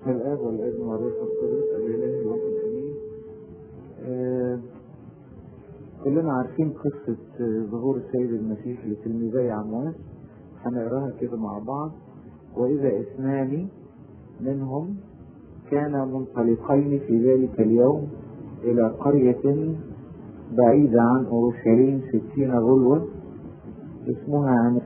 باسم الاب والابن والروح القدس الاله الواحد امين آه كلنا عارفين قصة آه، ظهور السيد المسيح لتلميذي عمواس هنقراها كده مع بعض وإذا اثنان منهم كانا منطلقين في ذلك اليوم إلى قرية بعيدة عن أورشليم ستين غلوة اسمها عن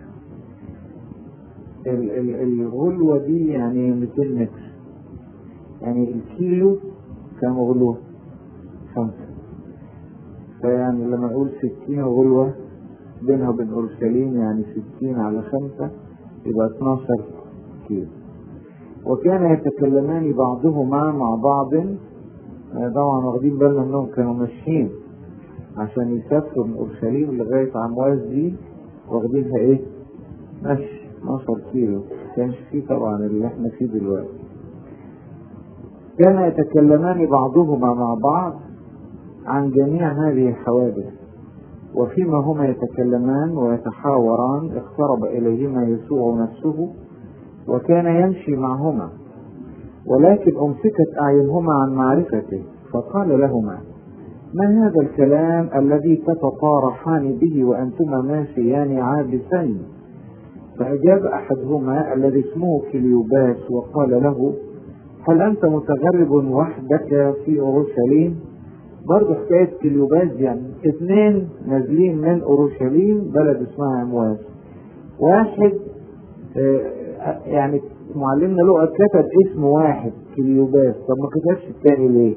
ال- ال- الغلوة دي يعني 200 متر يعني الكيلو كام غلوة خمسة فيعني لما نقول ستين غلوة بينها وبين أورشليم يعني ستين على خمسة يبقى 12 كيلو وكان يتكلمان بعضهما مع بعض آه، طبعا واخدين بالنا انهم كانوا ماشيين عشان يسافروا من اورشليم لغايه عمواس دي واخدينها ايه؟ مشي 12 كيلو كانش فيه طبعا اللي احنا فيه دلوقتي كان يتكلمان بعضهما مع بعض عن جميع هذه الحوادث وفيما هما يتكلمان ويتحاوران اقترب اليهما يسوع نفسه وكان يمشي معهما ولكن امسكت اعينهما عن معرفته فقال لهما ما هذا الكلام الذي تتطارحان به وانتما ماشيان عابسين فأجاب أحدهما الذي اسمه كليوباس وقال له هل أنت متغرب وحدك في أورشليم؟ برضه حكاية كليوباس يعني اثنين نازلين من أورشليم بلد اسمها أمواس واحد آه، يعني معلمنا لقى كتب اسم واحد كليوباس طب ما كتبش التاني ليه؟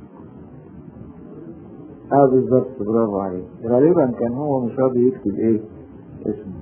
اه بالظبط برافو عليك غالبا كان هو مش راضي يكتب ايه اسمه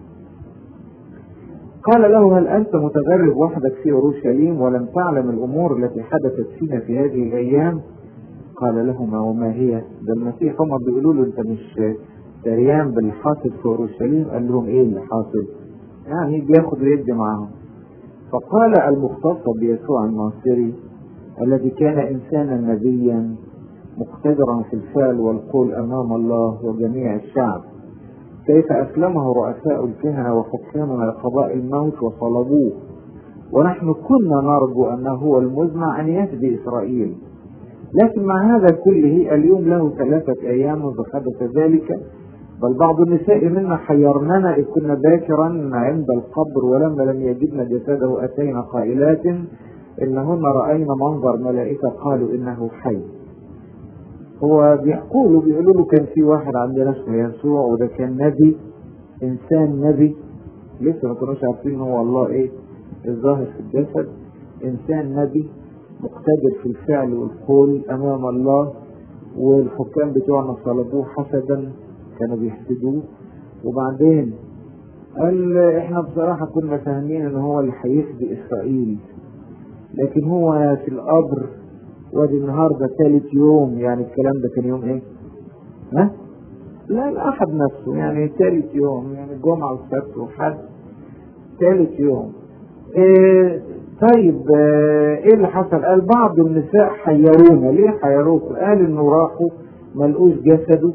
قال له هل أنت متغرب وحدك في أورشليم ولم تعلم الأمور التي حدثت فينا في هذه الأيام قال لهما وما هي ده المسيح هما بيقولوا له أنت مش دريان باللي حاصل في أورشليم قال لهم إيه اللي حاصل يعني بياخد ويدي معاهم فقال المختص بيسوع الناصري الذي كان إنسانا نبيا مقتدرا في الفعل والقول أمام الله وجميع الشعب كيف أسلمه رؤساء الكهنة وحكامنا لقضاء الموت وصلبوه ونحن كنا نرجو أنه هو المزمع أن يفدي إسرائيل لكن مع هذا كله اليوم له ثلاثة أيام منذ حدث ذلك بل بعض النساء منا حيرننا إذ كنا باكرا عند القبر ولما لم يجدنا جسده أتينا قائلات إنهن رأينا منظر ملائكة قالوا إنه حي هو بيقولوا بيقولوا له كان في واحد عندنا اسمه يسوع وده كان نبي انسان نبي لسه ما كانوش عارفين هو الله ايه الظاهر في الجسد انسان نبي مقتدر في الفعل والقول امام الله والحكام بتوعنا صلبوه حسدا كانوا بيحسدوه وبعدين قال احنا بصراحه كنا فاهمين ان هو اللي هيفدي اسرائيل لكن هو في القبر وادي النهارده ثالث يوم يعني الكلام ده كان يوم ايه؟ ها؟ لا الاحد نفسه يعني ثالث يوم يعني الجمعه والسبت والحد ثالث يوم إيه طيب آه، ايه اللي حصل؟ قال بعض النساء حيرونا، ليه حيروكوا؟ قال انه راحوا ما لقوش جسده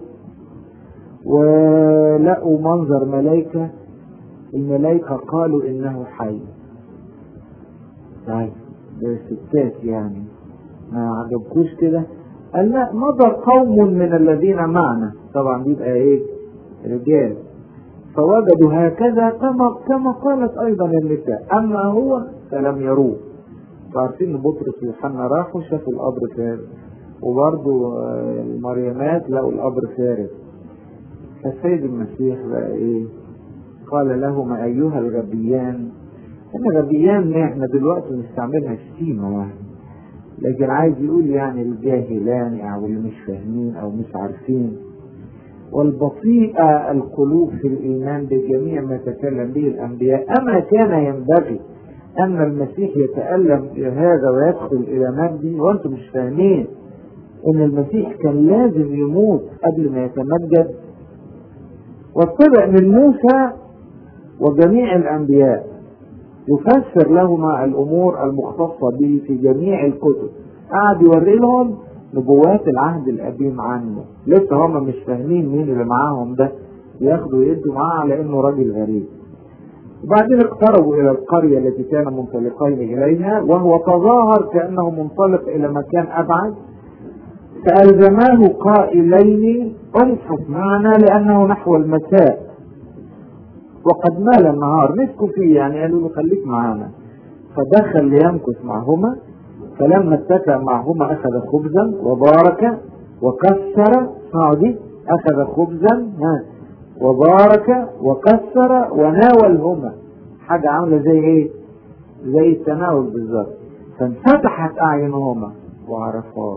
ولقوا منظر ملائكه الملائكه قالوا انه حي. طيب ده ستات يعني ما عجبكوش كده قال لا مضى قوم من الذين معنا طبعا بيبقى ايه رجال فوجدوا هكذا كما كما قالت ايضا النساء اما هو فلم يروه عارفين ان بطرس ويوحنا راحوا شافوا القبر فارغ وبرضه آه، المريمات لقوا القبر فارغ فالسيد المسيح بقى ايه قال لهما ايها الغبيان احنا غبيان احنا دلوقتي بنستعملها شتيمه يعني لكن عايز يقول يعني الجاهلان او اللي مش فاهمين او مش عارفين والبطيئة القلوب في الإيمان بجميع ما تكلم به الأنبياء أما كان ينبغي أن المسيح يتألم هذا ويدخل إلى مجدي وأنتم مش فاهمين إن المسيح كان لازم يموت قبل ما يتمجد واتبع من موسى وجميع الأنبياء يفسر لهما الامور المختصه به في جميع الكتب قعد يوري لهم نبوات العهد القديم عنه لسه هم مش فاهمين مين اللي معاهم ده ياخدوا يدوا معاه على انه راجل غريب وبعدين اقتربوا الى القرية التي كان منطلقين اليها وهو تظاهر كأنه منطلق الى مكان ابعد فألزماه قائلين امكث معنا لأنه نحو المساء وقد مال النهار مسكوا فيه يعني قالوا له خليك معانا فدخل ليمكث معهما فلما اتكى معهما أخذ خبزا وبارك وكسر دي أخذ خبزا ها وبارك وكسر وناولهما حاجة عاملة زي ايه زي التناول بالظبط فانفتحت أعينهما وعرفاه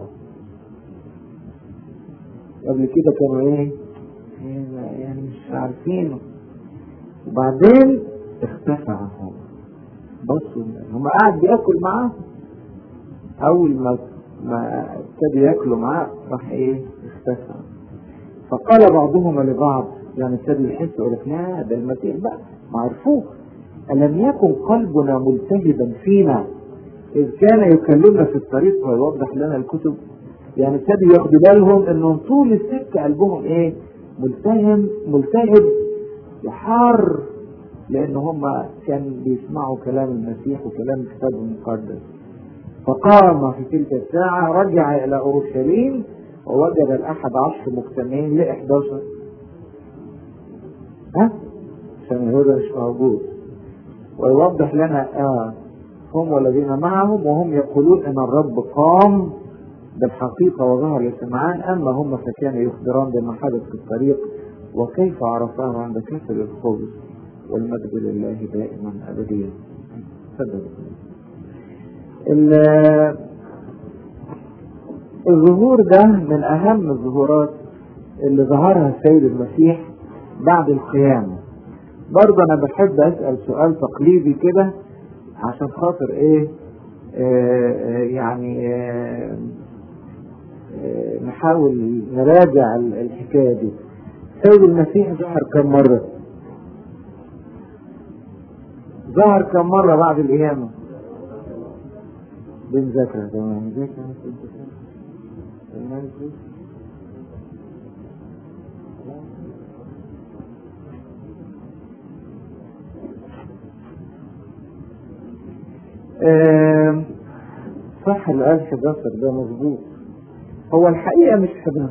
قبل كده كانوا ايه يعني مش عارفينه وبعدين اختفى عنهم بصوا هم قاعد بياكل معاه اول ما ما ابتدوا ياكلوا معاه راح ايه اختفى فقال بعضهم لبعض يعني ابتدوا يحسوا لك لا ده المسيح بقى ما عرفوه ألم يكن قلبنا ملتهبا فينا إذ كان يكلمنا في الطريق ويوضح لنا الكتب يعني ابتدوا ياخدوا بالهم انهم طول السكه قلبهم ايه ملتهم ملتهب وحار لان هم كانوا بيسمعوا كلام المسيح وكلام الكتاب المقدس فقام في تلك الساعة رجع إلى أورشليم ووجد الأحد عشر مجتمعين ل 11 ها؟ عشان يهوذا مش موجود ويوضح لنا آه هم والذين معهم وهم يقولون إن الرب قام بالحقيقة وظهر لسمعان أما هم فكانوا يخبران بما حدث في الطريق وكيف عرفاه عند كسر الخبز والمجد لله دائما أبديا الظهور ده من أهم الظهورات اللي ظهرها السيد المسيح بعد القيامة برضه أنا بحب أسأل سؤال تقليدي كده عشان خاطر إيه آه آه يعني آه نحاول نراجع الحكاية دي سيد المسيح ظهر كم مرة ظهر كم مرة بعد القيامة بنذاكر تمام صح اللي قال 11 ده مظبوط هو الحقيقة مش 11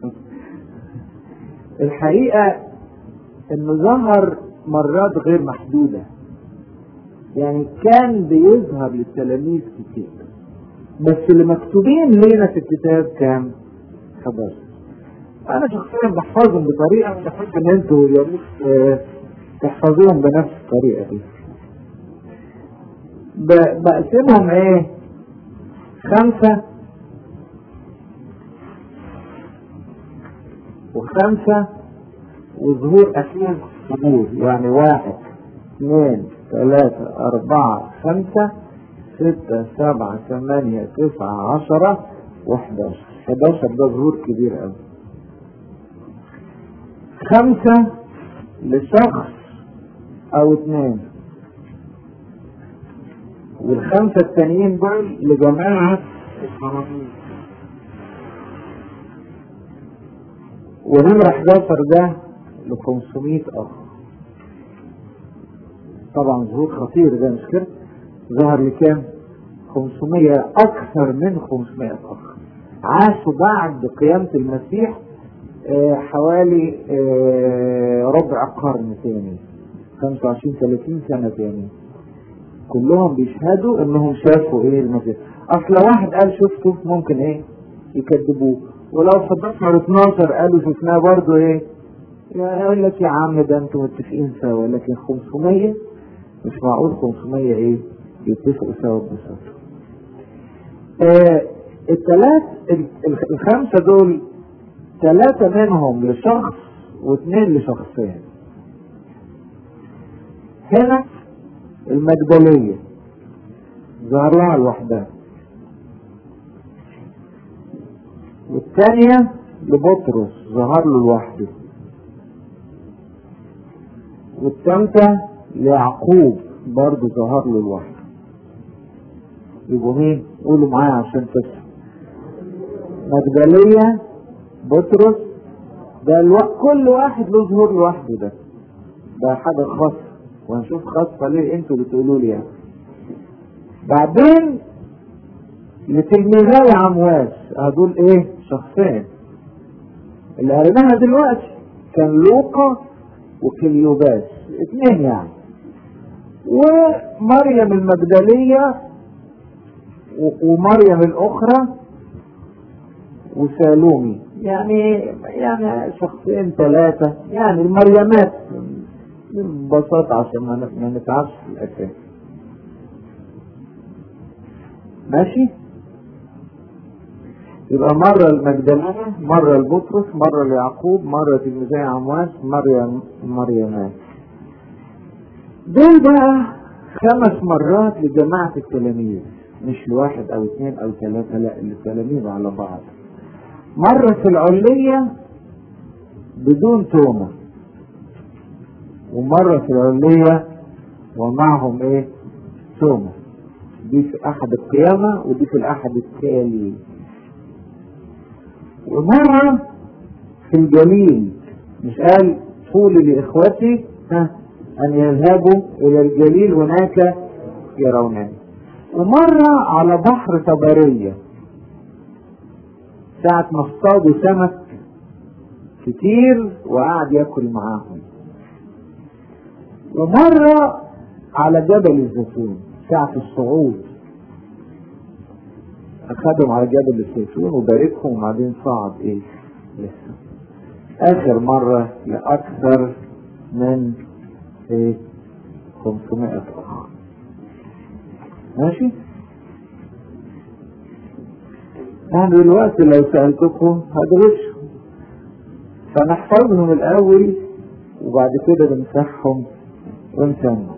الحقيقة انه ظهر مرات غير محدودة يعني كان بيظهر للتلاميذ كتير بس اللي مكتوبين لينا في الكتاب كام 11 انا شخصيا بحفظهم بطريقة مش احب ان انتوا يا ريت تحفظوهم بنفس الطريقة دي بقسمهم ايه خمسة وخمسة وظهور أخير ظهور يعني واحد اثنين ثلاثة أربعة خمسة ستة سبعة ثمانية تسعة عشرة وحداشر حداشر ده ظهور كبير أوي خمسة لشخص أو اثنين والخمسة التانيين دول لجماعة الصناديق ونمرة 11 ده ل 500 أخ طبعا ظهور خطير ده مش كده ظهر لكام 500 أكثر من 500 أخ عاشوا بعد قيامة المسيح آه حوالي آه ربع قرن تاني 25 30 سنة تاني كلهم بيشهدوا انهم شافوا ايه المسيح اصل واحد قال شفته ممكن ايه يكذبوه ولو 11 12 قالوا شفناه برضه ايه يقول لك يا عم ده انتوا متفقين سوا لكن 500 مش معقول 500 ايه يتفقوا سوا ببساطه آه الثلاث الخمسه دول ثلاثه منهم لشخص واثنين لشخصين هنا المجدليه ظهر لها لوحدها والثانية لبطرس ظهر له لوحده والثالثة ليعقوب برضه ظهر له لوحده يبقوا مين؟ قولوا معايا عشان تفهم مجدلية بطرس ده الو... كل واحد له ظهور لوحده ده ده حاجة خاصة وهنشوف خاصة ليه انتوا بتقولوا لي يعني بعدين لتلميذي عمواس هدول ايه شخصين اللي قريناها دلوقتي كان لوقا وكليوباس اثنين يعني ومريم المجدلية ومريم الأخرى وسالومي يعني يعني شخصين ثلاثة يعني المريمات ببساطة عشان ما نتعبش في الأساس ماشي يبقى مرة المجدلية مرة البطرس مرة ليعقوب مرة تلميذي عمواس مريم مريمات دول بقى خمس مرات لجماعة التلاميذ مش لواحد او اثنين او ثلاثة لا التلاميذ على بعض مرة في العلية بدون تومة ومرة في العلية ومعهم ايه تومة دي في احد القيامة ودي في الاحد التالي ومرة في الجليل مش قال قولوا لاخوتي ها ان يذهبوا الى الجليل هناك يرونني ومرة على بحر طبرية ساعة ما اصطادوا سمك كتير وقعد ياكل معاهم ومرة على جبل الزيتون ساعة الصعود أخدهم على جبل الزيتون وباركهم وبعدين صعد إيه لسه آخر مرة لأكثر من إيه 500 أخ ماشي يعني دلوقتي لو سألتكم هدرسهم فنحفظهم الأول وبعد كده بنمسحهم ونسمع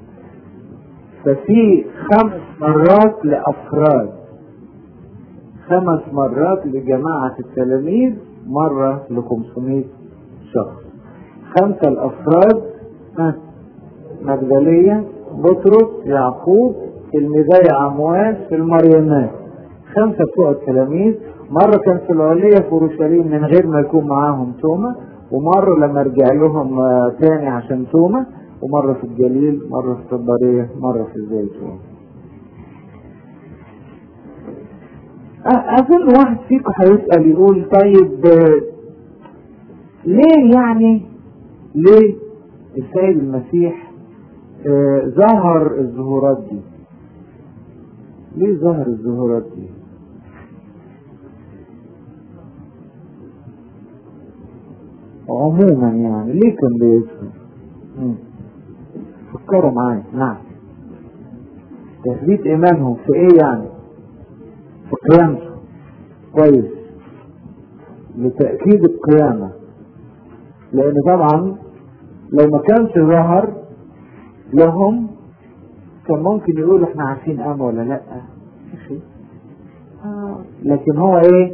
ففي خمس مرات لأفراد خمس مرات لجماعة التلاميذ مرة ل 500 شخص خمسة الأفراد مجدلية بطرس يعقوب تلميذي عمواس في المريمات خمسة بتوع التلاميذ مرة كان في العلية في أورشليم من غير ما يكون معاهم تومة ومرة لما رجع لهم تاني عشان تومة ومرة في الجليل مرة في الطبرية مرة في الزيتون أظن واحد فيكم هيسأل يقول طيب ليه يعني ليه السيد المسيح آه ظهر الظهورات دي ليه ظهر الظهورات دي عموما يعني ليه كان بيظهر فكروا معايا نعم تثبيت ايمانهم في ايه يعني في قيامته كويس لتأكيد القيامة لأن طبعا لو ما كانش ظهر لهم كان ممكن يقولوا احنا عارفين قام ولا لا آه. لكن هو ايه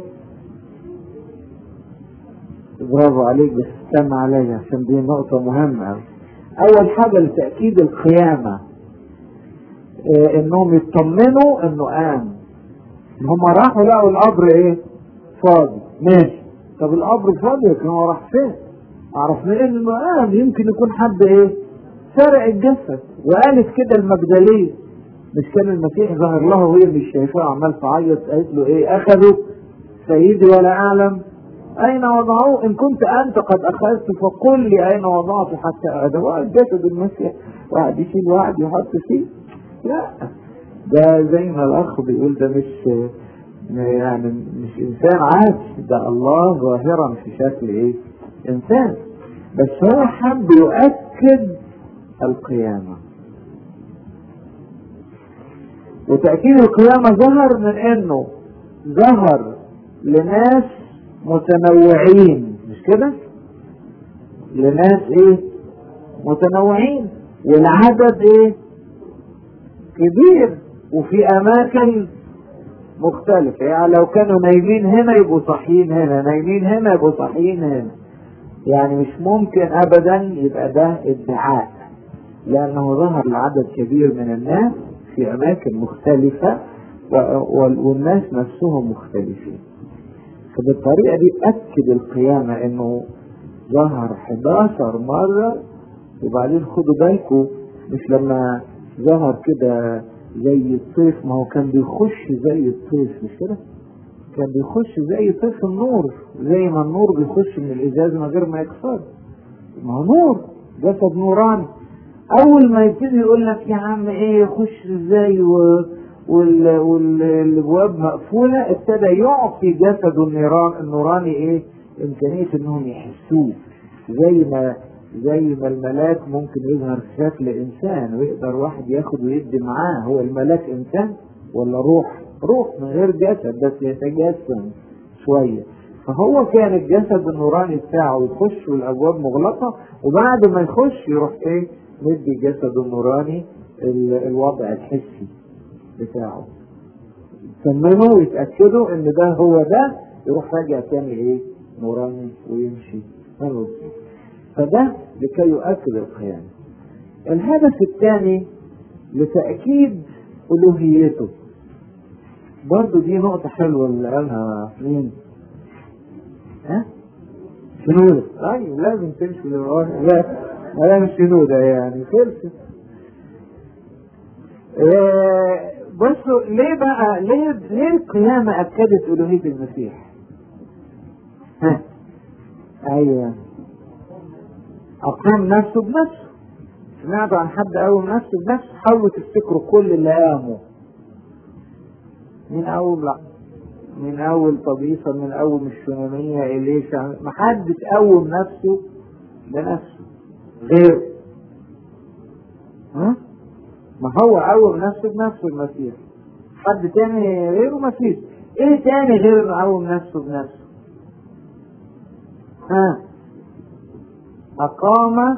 برافو عليك بس استنى عليا عشان دي نقطة مهمة أوي. أول حاجة لتأكيد القيامة إيه انهم يطمنوا انه قام هم راحوا لقوا القبر ايه فاضي ماشي طب القبر فاضي لكن هو راح فين اعرف منين انه قام يمكن يكون حد ايه سرق الجسد وقالت كده المجدليه مش كان المسيح ظهر له وهي مش شايفاه عمال تعيط قالت له ايه اخذوا سيدي ولا اعلم اين وضعوه ان كنت انت قد اخذت فقل لي اين وضعته حتى ادوات جسد المسيح واحد يشيل واحد يحط فيه لا ده زي ما الاخ بيقول ده مش يعني مش انسان عادي ده الله ظاهرا في شكل ايه انسان بس هو حب يؤكد القيامة وتأكيد القيامة ظهر من انه ظهر لناس متنوعين مش كده لناس ايه متنوعين والعدد ايه كبير وفي اماكن مختلفة يعني لو كانوا نايمين هنا يبقوا صاحيين هنا نايمين هنا يبقوا صاحيين هنا يعني مش ممكن ابدا يبقى ده ادعاء لانه ظهر لعدد كبير من الناس في اماكن مختلفة والناس نفسهم مختلفين فبالطريقة دي اكد القيامة انه ظهر 11 مرة وبعدين خدوا بالكم مش لما ظهر كده زي الطيف ما هو كان بيخش زي الطيف مش كده كان بيخش زي طيف النور زي ما النور بيخش من الازاز من غير ما يكسر ما هو نور جسد نوراني اول ما يبتدي يقول لك يا عم ايه يخش ازاي و... وال... والابواب مقفوله ابتدى يعطي جسده النيران النوراني ايه امكانيه انهم يحسوه زي ما زي ما الملاك ممكن يظهر في شكل انسان ويقدر واحد ياخد ويدي معاه هو الملاك انسان ولا روح روح من غير جسد بس يتجسم شويه فهو كان الجسد النوراني بتاعه يخش والابواب مغلقه وبعد ما يخش يروح ايه مدي جسده النوراني الوضع الحسي بتاعه يطمنوا ويتاكدوا ان ده هو ده يروح راجع تاني ايه نوراني ويمشي فده لكي يؤكد القيامة الهدف الثاني لتأكيد ألوهيته برضو دي نقطة حلوة اللي قالها مين؟ ها؟ شنودة أيوة لازم تمشي للغاية لا لا مش شنودة يعني خلصت إيه بصوا ليه بقى ليه ليه القيامة أكدت ألوهية المسيح؟ ها؟ أيوه أقام نفسه بنفسه سمعتوا عن حد قوم نفسه بنفسه حاولوا تفتكروا كل اللي قاموا من أول لا من أول طبيصة من أول الشمامية إليشا ما حدش قوم نفسه بنفسه غير ها؟ ما هو قوم نفسه بنفسه المسيح حد تاني غيره ما فيش ايه تاني غير انه قوم نفسه بنفسه ها أقام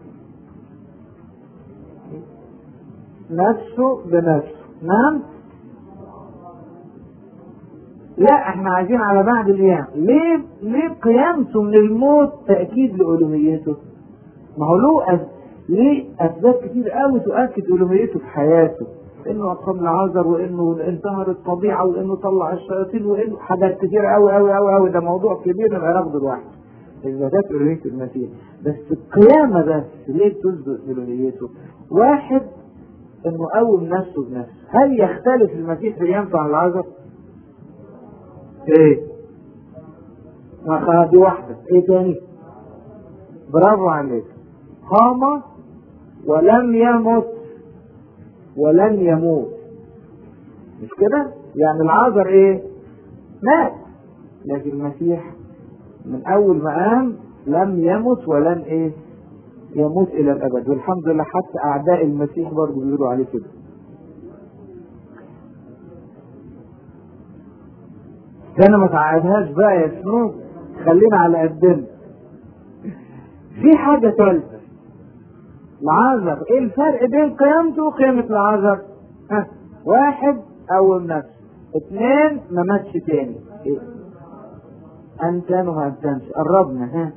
نفسه بنفسه نعم لا احنا عايزين على بعد القيام ليه ليه قيامته من الموت تأكيد لألوهيته ما هو له أس... ليه أسباب كتير قوي تؤكد ألوهيته في حياته انه اقام العذر وانه انتهر الطبيعه وانه طلع الشياطين وانه حاجات كتير قوي قوي قوي قوي ده موضوع كبير نبقى ناخده لوحده إثباتات ألوهية المسيح بس القيامة بس ليه تثبت ألوهيته؟ واحد إنه قوم نفسه بنفسه، هل يختلف المسيح في قيامته عن العذر؟ إيه؟ ما دي واحدة، إيه تاني؟ برافو عليك. قام ولم يمت ولن يموت. مش كده؟ يعني العذر إيه؟ مات. لكن المسيح من اول ما قام لم يمت ولن ايه يموت الى الابد والحمد لله حتى اعداء المسيح برضه بيقولوا عليه كده انا ما تعقدهاش بقى يا سنوب خلينا على قدنا في حاجة ثالثة العذر ايه الفرق بين قيامته وقيامة العذر؟ ها واحد قوم نفسه اثنين ما ماتش تاني إيه؟ أنتن وأنتنش قربنا ها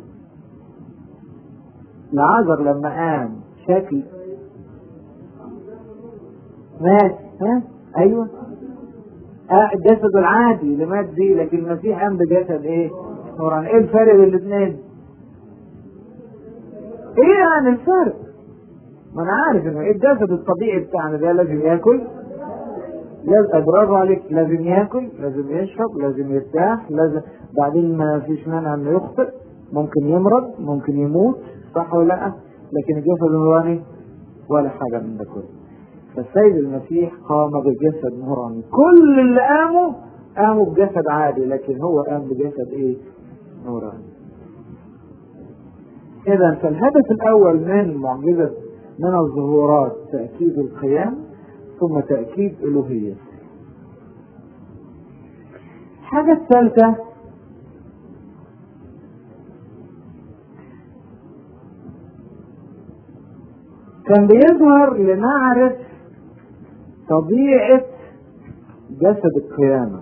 العذر لما قام شكل مات ها أيوه آه الجسد العادي اللي مات دي لكن المسيح قام بجسد ايه؟ نوراني ايه الفرق بين الاثنين؟ ايه يعني الفرق؟ ما انا عارف انه ايه الجسد الطبيعي بتاعنا ده لازم ياكل لازم برافو عليك لازم ياكل لازم يشرب لازم يرتاح لازم بعدين ما فيش مانع انه يخطئ ممكن يمرض ممكن يموت صح ولا لا لكن الجسد النوراني ولا حاجه من ده كله فالسيد المسيح قام بجسد نوراني كل اللي قاموا قاموا بجسد عادي لكن هو قام بجسد ايه نوراني اذا فالهدف الاول من معجزه من الظهورات تاكيد القيام ثم تأكيد ألوهية الحاجة الثالثة كان بيظهر لنعرف طبيعة جسد القيامة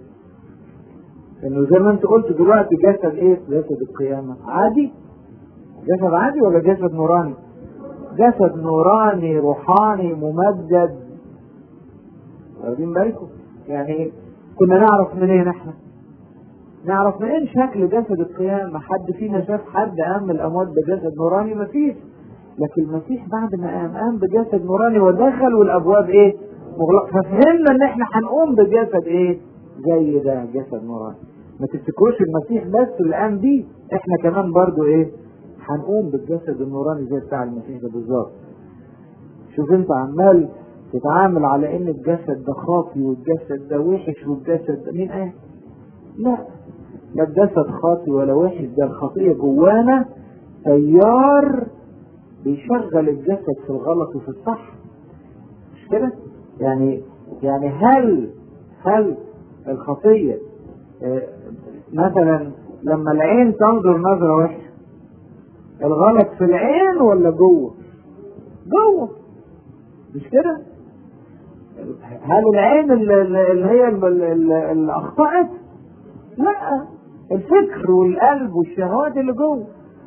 انه زي ما انت قلت دلوقتي جسد ايه جسد القيامة عادي جسد عادي ولا جسد نوراني جسد نوراني روحاني ممجد واخدين بالكم يعني كنا نعرف منين احنا نعرف منين شكل جسد القيامة حد فينا شاف حد قام من الأموات بجسد نوراني مفيش لكن المسيح بعد ما قام قام بجسد نوراني ودخل والابواب ايه مغلقه ففهمنا ان احنا هنقوم بجسد ايه زي ده جسد نوراني ما تفتكروش المسيح بس اللي قام بيه احنا كمان برضو ايه هنقوم بالجسد النوراني زي بتاع المسيح ده بالظبط شوف انت عمال تتعامل على ان الجسد ده خاطي والجسد ده وحش والجسد ده مين قال؟ لا لا الجسد خاطي ولا وحش ده الخطيه جوانا تيار بيشغل الجسد في الغلط وفي الصح مش كده؟ يعني يعني هل هل الخطيه اه مثلا لما العين تنظر نظره وحشه الغلط في العين ولا جوه؟ جوه مش كده؟ هل العين اللي اللي هي اللي, اللي اخطأت؟ لا الفكر والقلب والشهوات اللي جوه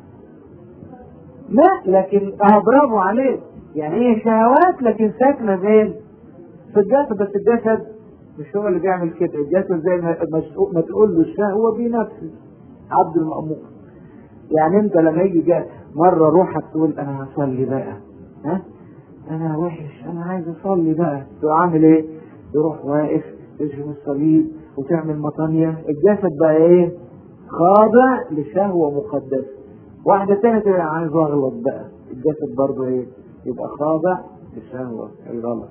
لا لكن اه برافو عليك يعني هي شهوات لكن ساكنه فين؟ في الجسد بس الجسد مش هو اللي بيعمل كده الجسد زي ما تقول له الشهوه بنفسه عبد المأمور يعني انت لما يجي جاء مره روحك تقول انا هصلي بقى ها انا وحش انا عايز اصلي بقى تروح عامل ايه تروح واقف تشرب الصليب وتعمل مطانية الجسد بقى ايه خاضع لشهوة مقدسة واحدة تانية تبقى عايز اغلط بقى الجسد برضه ايه يبقى خاضع لشهوة الغلط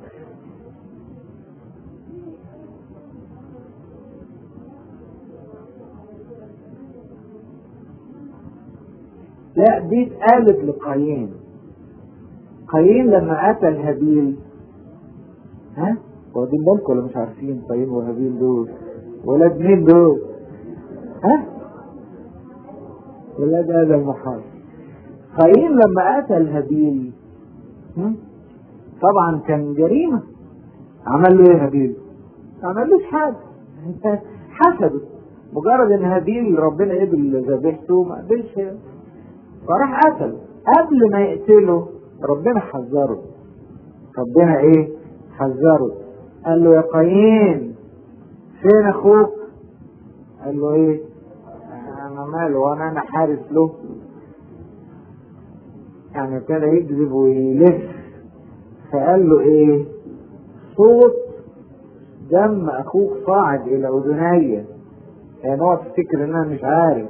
لا دي اتقالت لقايين قايين لما قتل هابيل ها واخدين بالكم ولا مش عارفين قايين وهابيل دول ولاد مين دول ها ولاد هذا المحارب قايين لما قتل هابيل طبعا كان جريمة عمل له ايه هابيل عملوش حاجة حسده مجرد ان هابيل ربنا قبل ذبيحته ما قبلش فراح قتله قبل ما يقتله ربنا حذره ربنا ايه حذره قال له يا قايين فين اخوك قال له ايه انا ماله وانا انا حارس له يعني ابتدى يكذب ويلف فقال له ايه صوت دم اخوك صاعد الى اذني يعني هو تفتكر ان انا مش عارف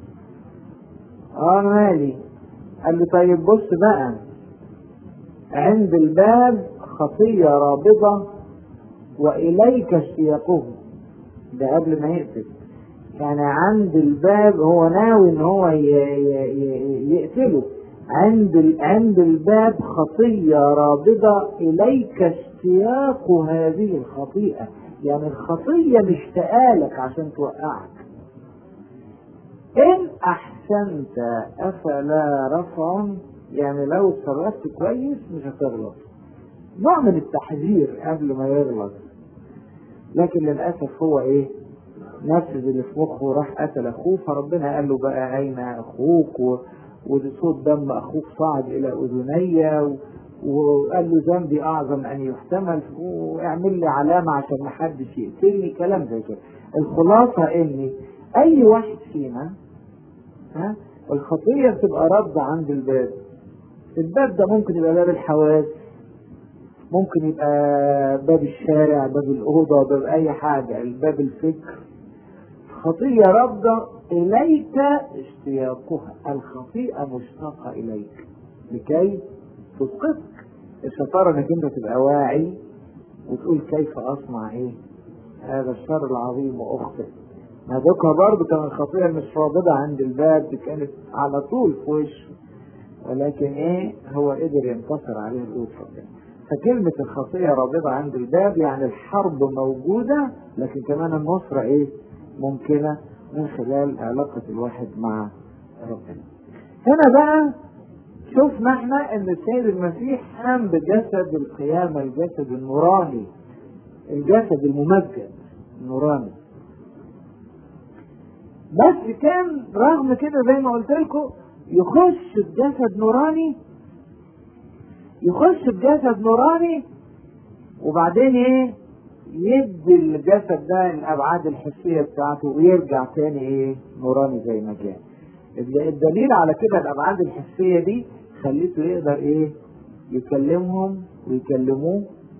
اه انا مالي قال له طيب بص بقى عند الباب خطية رابضة وإليك اشتياقه ده قبل ما يقتل يعني عند الباب هو ناوي ان هو يقتله عند عند الباب خطية رابضة إليك اشتياق هذه الخطيئة يعني الخطية مشتاقة لك عشان توقعك إن أحسنت أفلا رفع يعني لو اتصرفت كويس مش هتغلط نوع من التحذير قبل ما يغلط لكن للأسف هو إيه نفذ اللي في مخه راح قتل أخوه فربنا قال له بقى أين أخوك و... وصوت دم أخوك صعد إلى أذني و... وقال له ذنبي أعظم أن يحتمل واعمل لي علامة عشان ما حدش يقتلني كلام زي كده الخلاصة إن أي واحد فينا ها الخطية بتبقى رد عند الباب الباب ده ممكن يبقى باب الحواس ممكن يبقى باب الشارع باب الأوضة باب أي حاجة الباب الفكر خطية رافضة إليك اشتياقها الخطيئة مشتاقة إليك لكي تسقطك الشطارة انك انت تبقى واعي وتقول كيف اصنع ايه هذا الشر العظيم واخطئ نادوكها برضه كان الخطيئة مش رابضة عند الباب دي كانت على طول في وشه ولكن ايه هو قدر ينتصر عليه القوة ربنا فكلمة الخطيئة رابضة عند الباب يعني الحرب موجودة لكن كمان النصرة ايه ممكنة من خلال علاقة الواحد مع ربنا هنا بقى شفنا احنا ان السيد المسيح قام بجسد القيامة الجسد النوراني الجسد الممجد النوراني بس كان رغم كده زي ما قلت لكم يخش بجسد نوراني يخش بجسد نوراني وبعدين ايه يدي الجسد ده الابعاد الحسيه بتاعته ويرجع تاني ايه نوراني زي ما كان الدليل على كده الابعاد الحسيه دي خليته يقدر ايه يكلمهم ويكلموه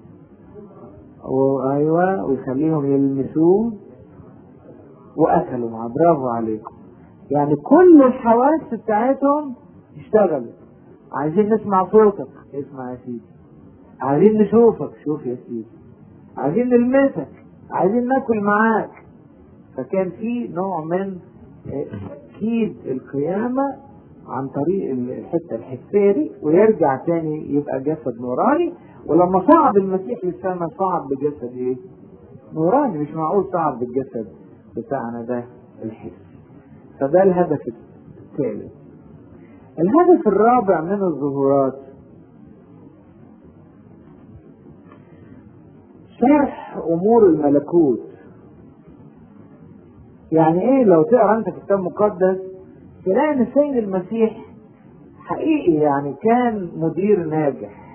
وايوه ويخليهم يلمسوه واكلوا معاه برافو عليكم يعني كل الحواس بتاعتهم اشتغلت عايزين نسمع صوتك اسمع يا سيدي عايزين نشوفك شوف يا سيدي عايزين نلمسك عايزين ناكل معاك فكان في نوع من تأكيد القيامة عن طريق الحتة الحسية دي ويرجع تاني يبقى جسد نوراني ولما صعد المسيح للسماء صعد بجسد ايه؟ نوراني مش معقول صعد بالجسد بتاعنا ده الحس فده الهدف الثالث الهدف الرابع من الظهورات شرح امور الملكوت يعني ايه لو تقرا انت كتاب مقدس تلاقي ان السيد المسيح حقيقي يعني كان مدير ناجح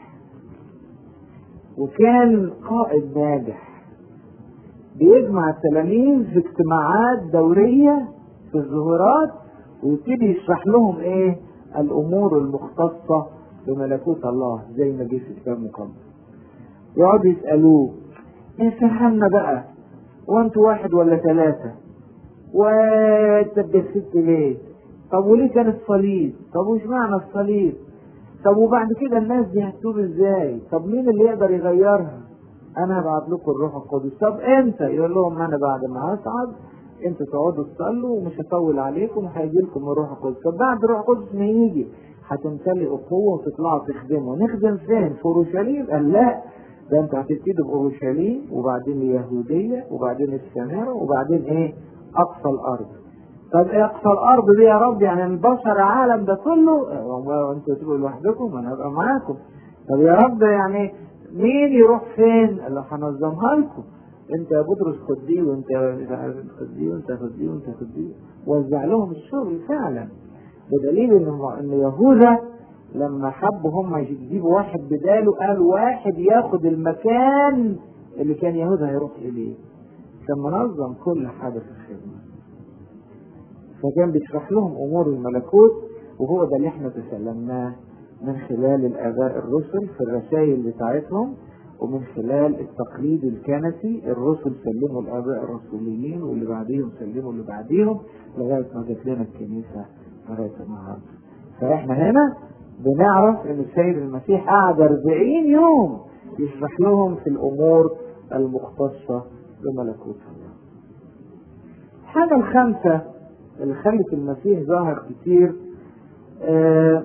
وكان قائد ناجح بيجمع التلاميذ في اجتماعات دورية في الظهورات ويبتدي يشرح لهم ايه الامور المختصة بملكوت الله زي ما جه في الكتاب المقدس يقعدوا يسألوه افهمنا بقى وانتوا واحد ولا ثلاثة وانت اتجسدت ليه طب وليه كان الصليب طب وش معنى الصليب طب وبعد كده الناس دي هتتوب ازاي طب مين اللي يقدر يغيرها انا هبعت لكم الروح القدس طب امتى يقول لهم انا بعد ما هصعد انتوا تقعدوا تصلوا ومش هطول عليكم وهيجي لكم الروح القدس طب بعد الروح القدس ما يجي هتمتلئوا قوه وتطلعوا تخدموا نخدم فين في اورشليم قال لا ده انت هتبتدي باورشليم وبعدين اليهوديه وبعدين السماء وبعدين ايه اقصى الارض طب ايه اقصى الارض دي يا رب يعني البشر العالم ده كله انتوا تبقوا لوحدكم انا هبقى معاكم طب يا رب يعني مين يروح فين؟ قال له هنظمها لكم انت يا بطرس خد دي وانت خد دي وانت خد دي وانت خد دي وزع لهم الشغل فعلا بدليل ان ان يهوذا لما حبوا هم يجيبوا واحد بداله قال واحد ياخد المكان اللي كان يهوذا هيروح اليه كان منظم كل حاجه في الخدمه فكان بيشرح لهم امور الملكوت وهو ده اللي احنا تسلمناه من خلال الاباء الرسل في الرسائل بتاعتهم ومن خلال التقليد الكنسي الرسل سلموا الاباء الرسوليين واللي بعديهم سلموا اللي بعديهم لغايه ما جت لنا الكنيسه لغايه النهارده فاحنا هنا بنعرف ان السيد المسيح قعد 40 يوم يشرح لهم في الامور المختصه بملكوت الله. الحاجه الخامسه اللي خلت المسيح ظاهر كتير آه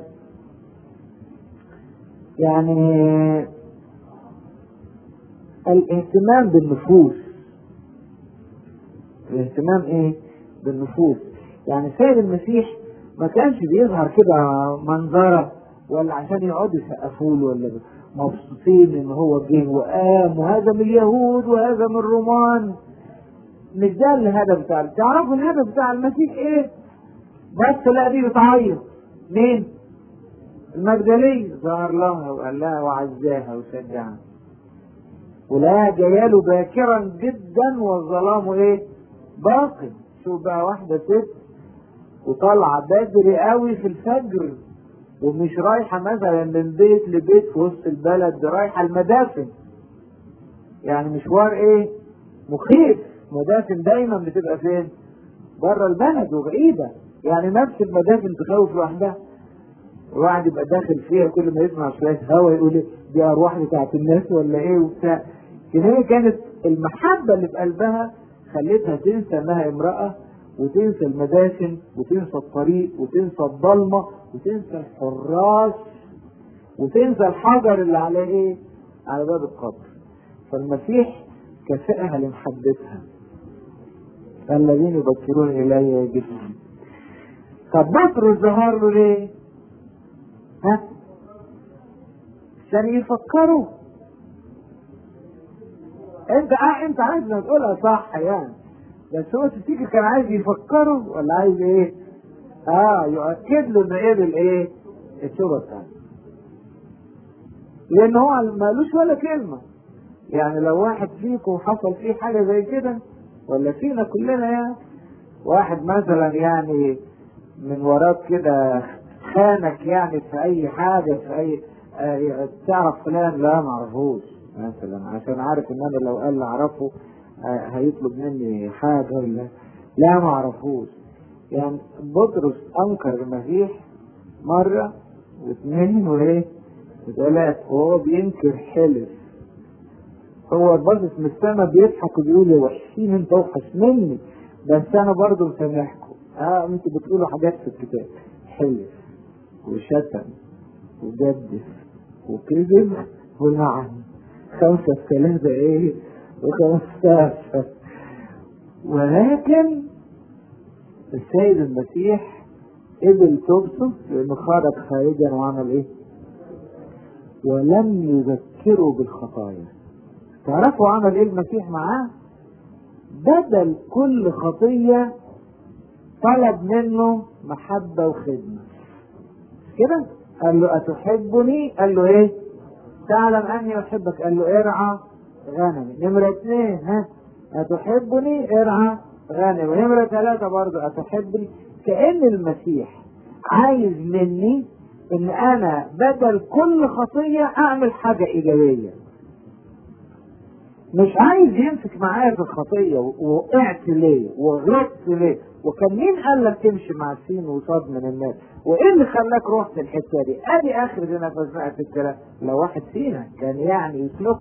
يعني الاهتمام بالنفوس الاهتمام ايه بالنفوس يعني السيد المسيح ما كانش بيظهر كده منظرة ولا عشان يقعدوا يسقفوا له ولا مبسوطين ان هو جه وقام وهذا من اليهود وهذا من الرومان مش ده الهدف بتاع تعرفوا الهدف بتاع المسيح ايه؟ بس لا دي بتعيط مين؟ المجدلية ظهر لها وقال لها وعزاها وشجعها ولها جياله باكرا جدا والظلام ايه؟ باقي شوف بقى واحدة ست وطالعة بدري قوي في الفجر ومش رايحة مثلا من بيت لبيت في وسط البلد دي رايحة المدافن يعني مشوار ايه؟ مخيف مدافن دايما بتبقى فين؟ بره البلد وبعيدة يعني نفس المدافن تخوف لوحدها الواحد يبقى داخل فيها كل ما يسمع شوية هوا يقول دي أرواح بتاعت الناس ولا إيه وبتاع كده هي كانت المحبة اللي في قلبها خلتها تنسى إنها امرأة وتنسى المدافن وتنسى الطريق وتنسى الضلمة وتنسى الحراس وتنسى الحجر اللي على إيه؟ على باب القبر فالمسيح كفئها لمحبتها الذين يبكرون إلي يجدون طب بطرس ظهر له ليه؟ ها؟ عشان يفكروا انت اه انت عايز تقولها صح يعني بس هو تفتكر كان عايز يفكروا ولا عايز ايه؟ اه يؤكد له انه قبل ايه؟ التوبه بتاعته. لان هو مالوش ولا كلمه. يعني لو واحد فيكم حصل فيه حاجه زي كده ولا فينا كلنا يعني واحد مثلا يعني من وراك كده خانك يعني في اي حاجه في اي آه تعرف فلان لا ما اعرفوش مثلا عشان عارف ان انا لو قال لي اعرفه آه هيطلب مني حاجه ولا لا ما اعرفوش يعني بطرس انكر المسيح مره واثنين وايه وثلاث وهو بينكر حلف هو باصص من السما بيضحك وبيقول يا وحشين انت اوحش مني بس انا برضه مسامحكم اه انتوا بتقولوا حاجات في الكتاب حلف وشتم وجدف وكذب ولعن خمسة في ثلاثة ايه وخمستاشر ولكن السيد المسيح قبل توبته لانه خرج خارجا وعمل ايه ولم يذكره بالخطايا تعرفوا عمل ايه المسيح معاه بدل كل خطية طلب منه محبة وخدمة كده قال له أتحبني قال له ايه تعلم أني أحبك قال له ارعى غنمي نمرة اثنين ها أتحبني ارعى غنمي نمرة ثلاثة برضه أتحبني كأن المسيح عايز مني ان انا بدل كل خطية اعمل حاجة ايجابية مش عايز يمسك معايا في الخطية وقعت ليه وغلطت ليه وكان مين قال لك تمشي مع السين وصاد من الناس وايه اللي خلاك رحت الحتة دي ادي اخر دي نفسنا في الكلام لو واحد فينا كان يعني يسلك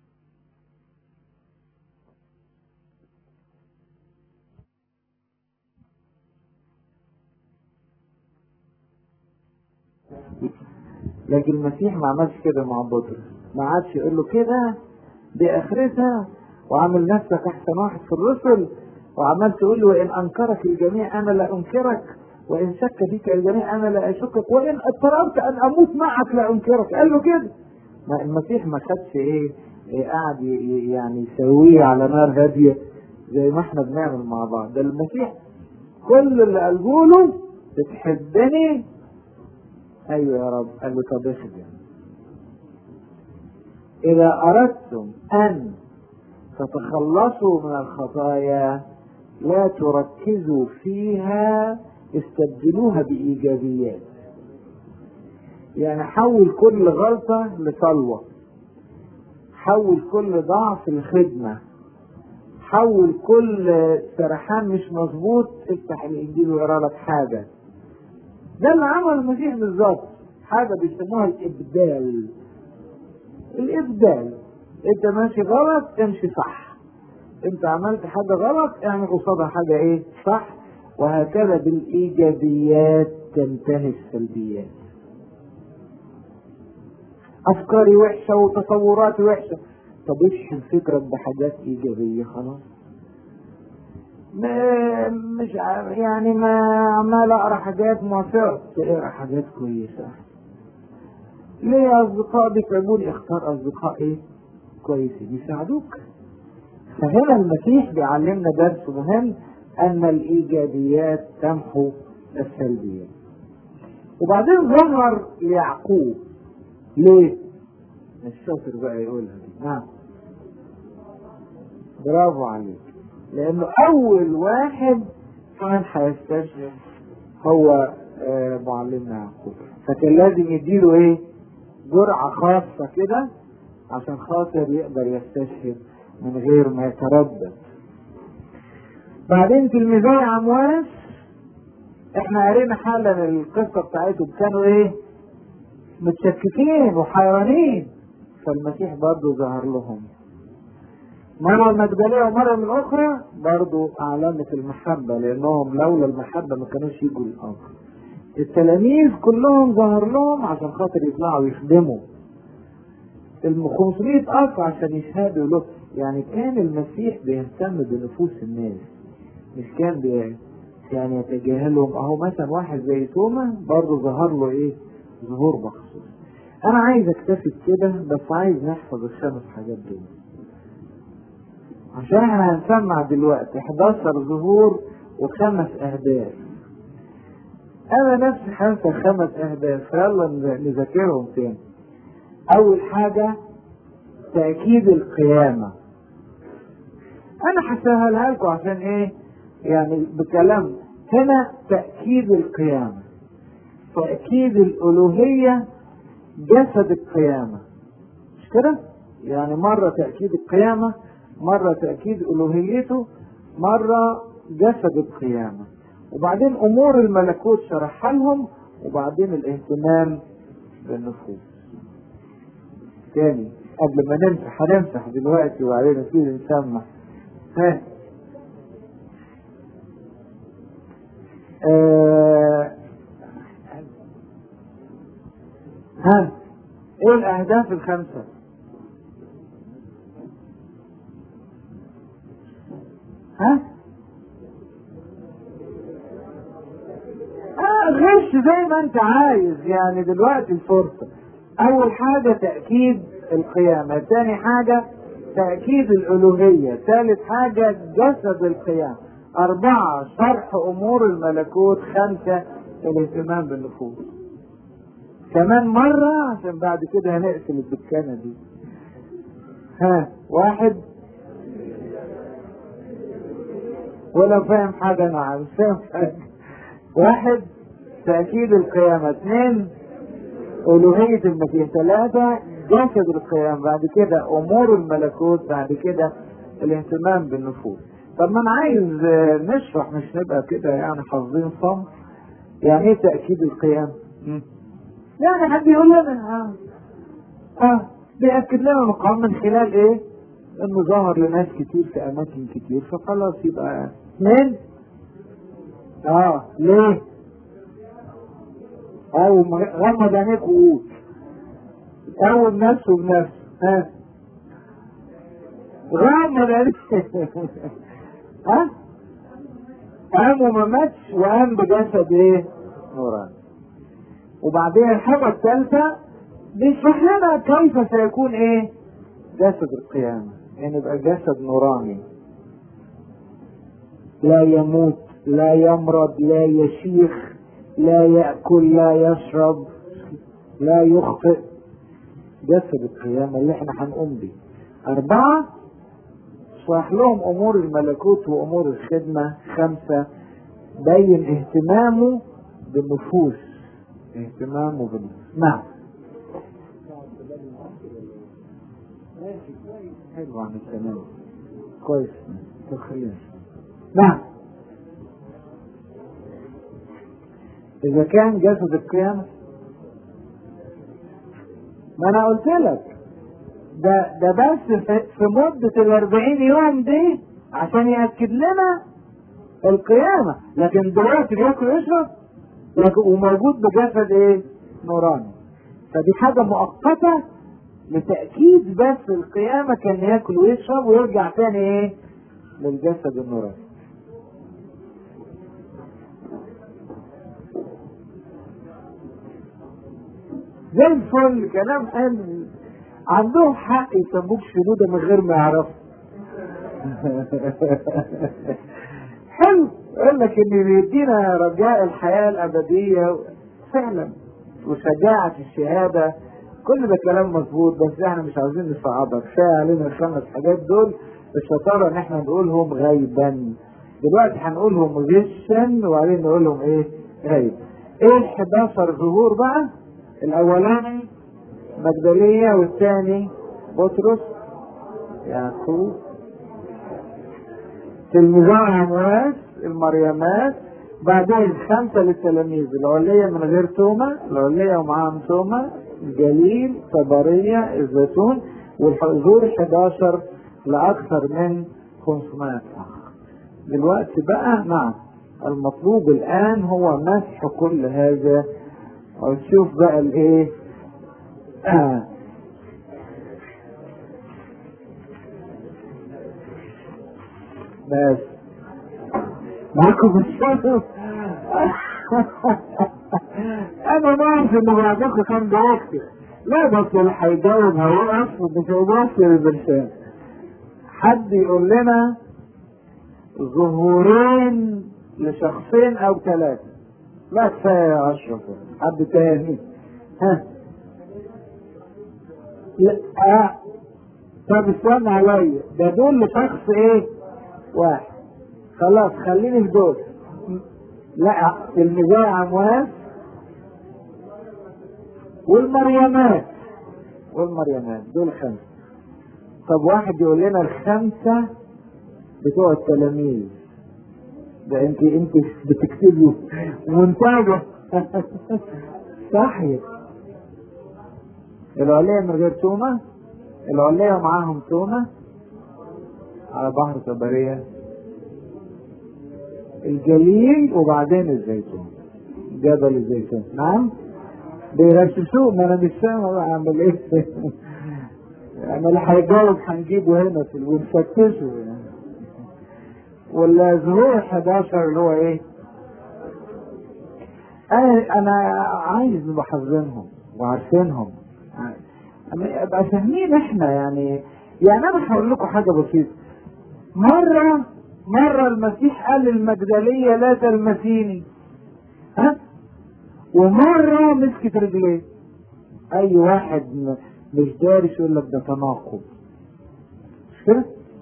لكن المسيح ما عملش كده مع بطرس ما عادش يقول له كده دي اخرتها وعامل نفسك احسن واحد في الرسل وعمال تقول له وان انكرك الجميع انا لا انكرك وان شك فيك الجميع انا لا اشكك وان اضطررت ان اموت معك لا انكرك قال له كده ما المسيح ما خدش ايه, إيه قاعد يعني يسويه على نار هاديه زي ما احنا بنعمل مع بعض ده المسيح كل اللي قاله له بتحبني ايوه يا رب قال له طب اخدم اذا اردتم ان تتخلصوا من الخطايا لا تركزوا فيها استبدلوها بايجابيات يعني حول كل غلطة لصلوة حول كل ضعف لخدمة حول كل سرحان مش مظبوط افتح الانجيل واقرا لك حاجه ده اللي عمل المسيح بالظبط حاجه بيسموها الابدال الابدال انت ماشي غلط امشي صح انت عملت حاجه غلط اعمل قصادها حاجه ايه صح وهكذا بالايجابيات تنتهي السلبيات افكاري وحشه وتصوراتي وحشه طب اشحن فكرك بحاجات ايجابيه خلاص ما مش يعني ما عمال اقرا حاجات موافقه تقرا حاجات كويسه ليه اصدقاء بيتعبوني اختار اصدقاء ايه كويسين يساعدوك فهنا المسيح بيعلمنا درس مهم ان الايجابيات تمحو السلبيات وبعدين ظهر ليعقوب ليه الشاطر بقى يقولها دي نعم برافو عليك لانه اول واحد كان هيستشهد هو آه معلمنا يعقوب فكان لازم يديله ايه جرعة خاصة كده عشان خاطر يقدر يستشهد من غير ما يتردد بعدين تلميذي عمواس احنا قرينا حالا القصة بتاعتهم كانوا ايه متشككين وحيرانين فالمسيح برضه ظهر لهم مرة المجدلية ومرة من أخرى برضو علامة المحبة لأنهم لولا المحبة ما كانوش يجوا الأمر التلاميذ كلهم ظهر لهم عشان خاطر يطلعوا يخدموا ال 500 ألف عشان يشهدوا له يعني كان المسيح بيهتم بنفوس الناس مش كان بي يعني يتجاهلهم أهو مثلا واحد زي توما برضه ظهر له إيه ظهور مخصوص أنا عايز أكتفي كده بس عايز نحفظ الخمس حاجات دول عشان احنا هنسمع دلوقتي 11 ظهور وخمس اهداف انا نفسي هنسى خمس اهداف يلا نذاكرهم تاني اول حاجة تأكيد القيامة انا هسهلها لكم عشان ايه يعني بكلام هنا تأكيد القيامة تأكيد الألوهية جسد القيامة مش كده؟ يعني مرة تأكيد القيامة مرة تأكيد ألوهيته مرة جسد القيامة وبعدين أمور الملكوت شرحها لهم وبعدين الاهتمام بالنفوس تاني قبل ما نمسح هنمسح دلوقتي وبعدين نبتدي نسمع ها آه. ها ايه الاهداف الخمسه ها آه غش زي ما انت عايز يعني دلوقتي الفرصة اول حاجة تأكيد القيامة ثاني حاجة تأكيد الألوهية ثالث حاجة جسد القيامة أربعة شرح أمور الملكوت خمسة الاهتمام بالنفوس كمان مرة عشان بعد كده هنقفل الدكانة دي ها واحد ولا فاهم حاجة أنا مش فاهم حاجة واحد تأكيد القيامة اثنين ألوهية المسيح ثلاثة جسد القيامة بعد كده أمور الملكوت بعد كده الاهتمام بالنفوس طب ما أنا عايز نشرح مش نبقى كده يعني حافظين صم يعني إيه تأكيد القيامة؟ يعني حد يقول لنا اه اه بيأكد لنا المقام من خلال إيه؟ إنه ظهر لناس كتير في أماكن كتير فخلاص يبقى اثنين اه ليه؟ او غمض عينيك وقول اول نفسه بنفسه ها غمض عينيك ها قام وما ماتش وقام بجسد ايه؟ نوراني وبعدين الحاجة الثالثة بيشرح لنا كيف سيكون ايه؟ جسد القيامة يعني يبقى جسد نوراني لا يموت لا يمرض لا يشيخ لا يأكل لا يشرب لا يخطئ جسد القيامة اللي احنا هنقوم بيه أربعة شرح لهم أمور الملكوت وأمور الخدمة خمسة بين اهتمامه بالنفوس اهتمامه بالنفوس نعم ماشي كويس حلو عن التمام كويس تخيل نعم إذا كان جسد القيامة ما أنا قلت لك ده ده بس في, في مدة الأربعين يوم دي عشان يأكد لنا القيامة لكن دلوقتي بياكل ويشرب لكن وموجود بجسد إيه؟ نوراني فدي حاجة مؤقتة لتأكيد بس القيامة كان ياكل ويشرب ويرجع تاني إيه؟ للجسد النوراني زي الفل كلام حلو عندهم حق يسموك شنودة من غير ما يعرفوا حلو يقول لك ان بيدينا رجاء الحياة الابدية فعلا وشجاعة الشهادة كل ده كلام مظبوط بس احنا مش عاوزين نصعبها كفاية علينا الخمس حاجات دول الشطارة ان احنا نقولهم غيبا دلوقتي هنقولهم غشا وبعدين نقولهم ايه غيب ايه ال 11 ظهور بقى الاولاني مجدلية والثاني بطرس يعقوب تلميذان عمواس المريمات بعدين خمسة للتلاميذ العلية من غير تومة العلية ومعاهم تومة الجليل صبرية الزيتون والحضور 11 لأكثر من 500 أخ دلوقتي بقى نعم المطلوب الآن هو مسح كل هذا وتشوف بقى الايه آه. بس معاكم الشغل انا ما اعرف ان بعضكم كان بيكتب لا بس اللي هيجاوب هيقف ومش هيبص للبرشام حد يقول لنا ظهورين لشخصين او ثلاثه لا كفايه يا اشرف حد تاني ها لا آه. طب استنى عليا ده دول لشخص ايه واحد خلاص خليني في دول لا الميزان امواس والمريمات والمريمات دول خمسة طب واحد يقول لنا الخمسة بتوع التلاميذ ده انت انت بتكتبوا منتجة صحيح العليا من غير تومة العليا معاهم تومة على بحر طبرية الجليل وبعدين الزيتون جبل الزيتون نعم بيرششوه ما انا مش فاهم هو اعمل ايه يعني اللي هيجاوب هنجيبه هنا في ونفتشه يعني ولا ظهور 11 اللي هو ايه انا انا عايز نبقى حافظينهم وعارفينهم ابقى فاهمين احنا يعني يعني انا هقول لكم حاجه بسيطه مره مره المسيح قال للمجدليه لا تلمسيني ها ومره مسكت رجليه اي واحد مش دارس يقول لك ده تناقض مش كده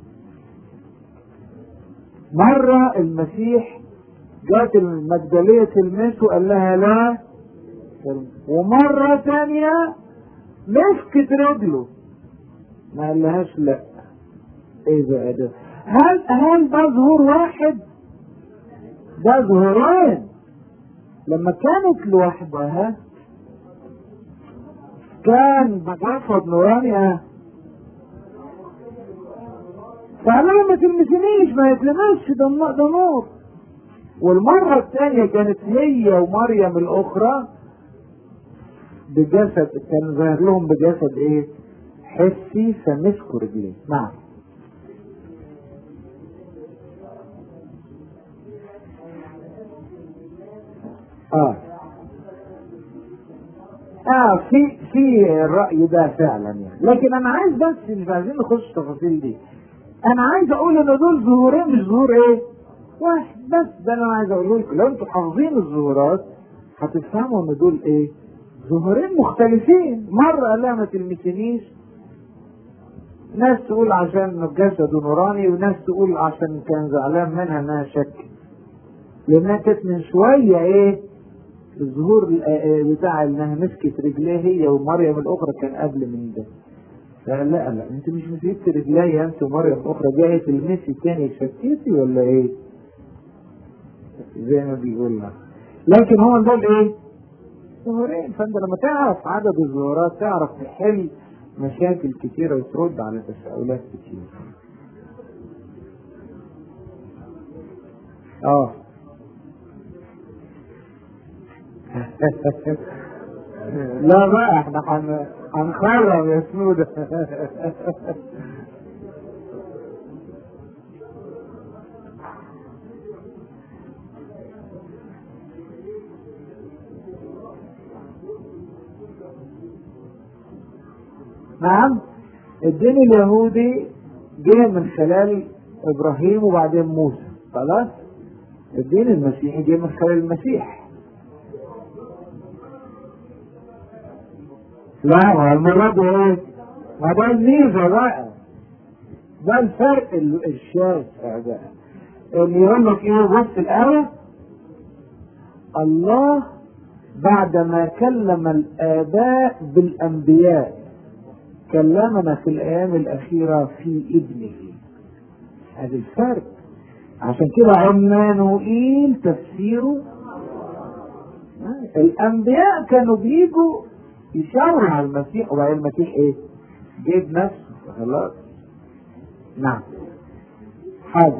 مرة المسيح جات المجدلية تلمسه قال لها لا ومرة ثانية مسكت رجله ما قالهاش لا ايه بقى ده هل هل ده ظهور واحد ده ظهورين لما كانت لوحدها كان بجسد نوراني فقال لهم ما تلمسنيش ما يتلمسش ده ده نور والمرة الثانية كانت هي ومريم الأخرى بجسد كان ظاهر لهم بجسد إيه؟ حسي فمسكوا رجليه نعم اه اه في في الرأي ده فعلا يعني لكن انا عايز بس مش عايزين نخش التفاصيل دي انا عايز اقول ان دول ظهورين مش ظهور ايه واحد بس ده اللي انا عايز اقوله لكم لو انتوا حافظين الظهورات هتفهموا ان دول ايه ظهورين مختلفين مرة قال لها ما تلمسنيش ناس تقول عشان جسده نوراني وناس تقول عشان كان زعلان منها انها شك لانها كانت من شوية ايه الظهور بتاع انها مسكت رجليه هي ومريم الاخرى كان قبل من ده لا لا لا انت مش مسكت رجليا انت ومريم الاخرى جايه تلمسي تاني شكيتي ولا ايه؟ زي ما بيقول لك لكن هو ده ايه؟ ظهورين فانت لما تعرف عدد الظهورات تعرف تحل مشاكل كتيرة وترد على تساؤلات كتير اه لا بقى احنا هن هنخرب يا سنودة نعم الدين اليهودي جه من خلال ابراهيم وبعدين موسى خلاص الدين المسيحي جه من خلال المسيح لا ما المرة دي ايه؟ ما ده الميزة بقى ده الفرق الشاسع بقى اللي يقول لك ايه بص الآية الله بعدما كلم الآباء بالأنبياء كلمنا في الأيام الأخيرة في ابنه هذا الفرق عشان كده عمانوئيل تفسيره الأنبياء كانوا بيجوا يشاوروا على المسيح وبعدين المسيح إيه؟ جيب نفسه خلاص نعم حاجة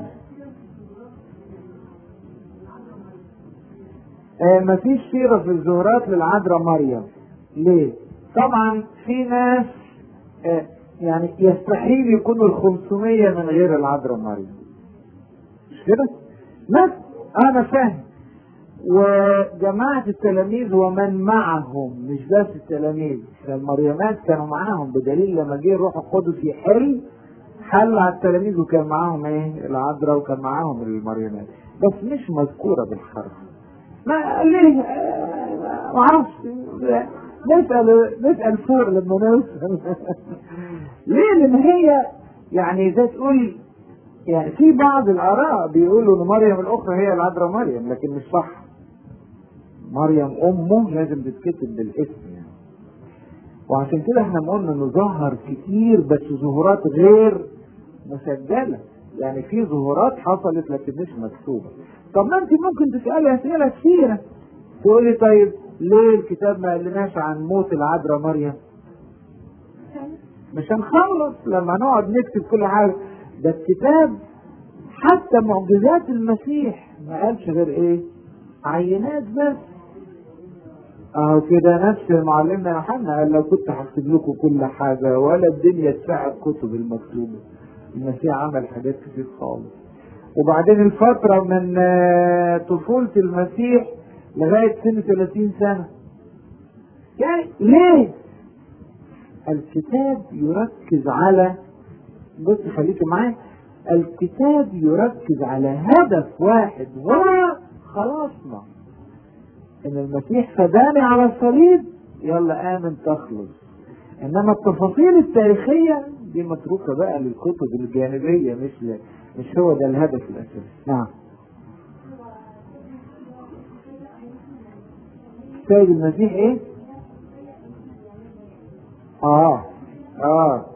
آه مفيش سيرة في الزهرات للعذراء مريم ليه؟ طبعا في ناس آه يعني يستحيل يكونوا ال 500 من غير العذراء مريم مش كده؟ بس انا فاهم وجماعة التلاميذ ومن معهم مش بس التلاميذ المريمات كانوا معاهم بدليل لما جه الروح القدس يحل حل على التلاميذ وكان معاهم ايه العذراء وكان معاهم المريمات بس مش مذكورة بالحرف ما ليه ما اعرفش نسأل نسأل فوق لما نوصل ليه لان هي يعني زي تقول يعني في بعض الاراء بيقولوا ان مريم الاخرى هي العذراء مريم لكن مش صح مريم امه لازم تتكتب بالاسم يعني وعشان كده احنا قلنا انه ظهر كتير بس ظهورات غير مسجلة يعني في ظهورات حصلت لكن مش مكتوبة طب ما انت ممكن تسألي اسئلة كثيرة تقولي طيب ليه الكتاب ما قالناش عن موت العذراء مريم مش هنخلص لما نقعد نكتب كل حاجة ده الكتاب حتى معجزات المسيح ما قالش غير ايه عينات بس اهو كده نفس معلمنا يوحنا قال لو كنت هكتب لكم كل حاجة ولا الدنيا تساعد كتب المكتوبة المسيح عمل حاجات كتير خالص وبعدين الفترة من طفولة المسيح لغاية سن 30 سنة يعني ليه؟ الكتاب يركز على بص خليكم معايا الكتاب يركز على هدف واحد هو خلاصنا ان المسيح فداني على الصليب يلا امن تخلص انما التفاصيل التاريخية دي متروكة بقى للكتب الجانبية مش ل... مش هو ده الهدف الاساسي نعم سيد المسيح ايه اه اه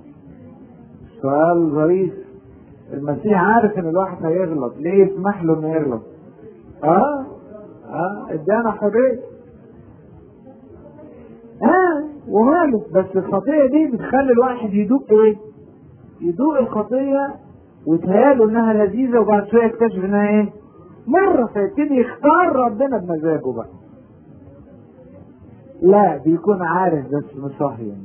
سؤال ظريف المسيح عارف ان الواحد هيغلط ليه يسمح له انه يغلط اه اه ادانا حريه اه وماله بس الخطيه دي بتخلي الواحد يدوق ايه يدوق الخطيه ويتهيأله انها لذيذه وبعد شويه يكتشف انها ايه مره فيبتدي يختار ربنا بمزاجه بقى لا بيكون عارف بس مصهين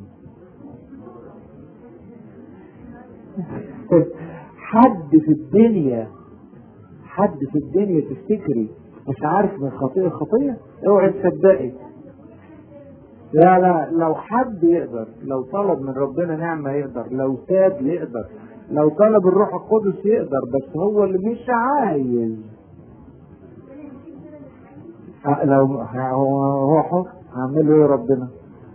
حد في الدنيا حد في الدنيا تفتكري مش عارف من خطيئة خطية اوعي تصدقي لا لا لو حد يقدر لو طلب من ربنا نعمة يقدر لو تاب يقدر لو طلب الروح القدس يقدر بس هو اللي مش عايز لو هو هو حر هعمله ايه ربنا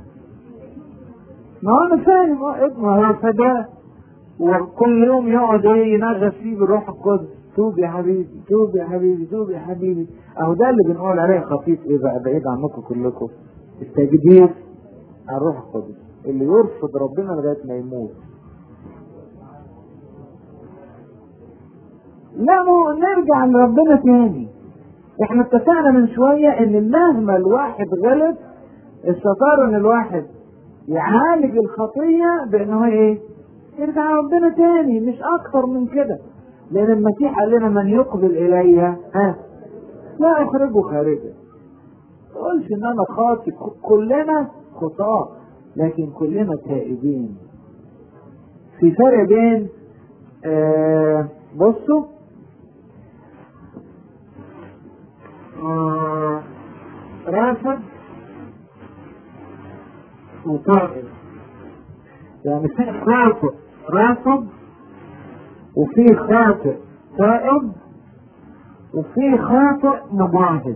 ما انا فاهم ما هو فداه وكل يوم يقعد ايه ينغص فيه بالروح القدس توب يا حبيبي توب يا حبيبي توب يا حبيبي اهو ده اللي بنقول عليه خطيط ايه بقى بعيد عنكم كلكم التجديد على الروح القدس اللي يرفض ربنا لغايه ما يموت لا مو نرجع لربنا تاني احنا اتفقنا من شويه ان مهما الواحد غلط استطار ان الواحد يعالج الخطيه بانه ايه يرجع ربنا تاني مش اكتر من كده لان المسيح قال لنا من يقبل الي ها لا اخرجه خارجا ما تقولش ان انا خاطئ كلنا خطاة لكن كلنا تائبين في فرق بين آه بصوا آه رافض وطائب يعني في خاطئ رافض وفي خاطئ تائب وفي خاطئ مجاهد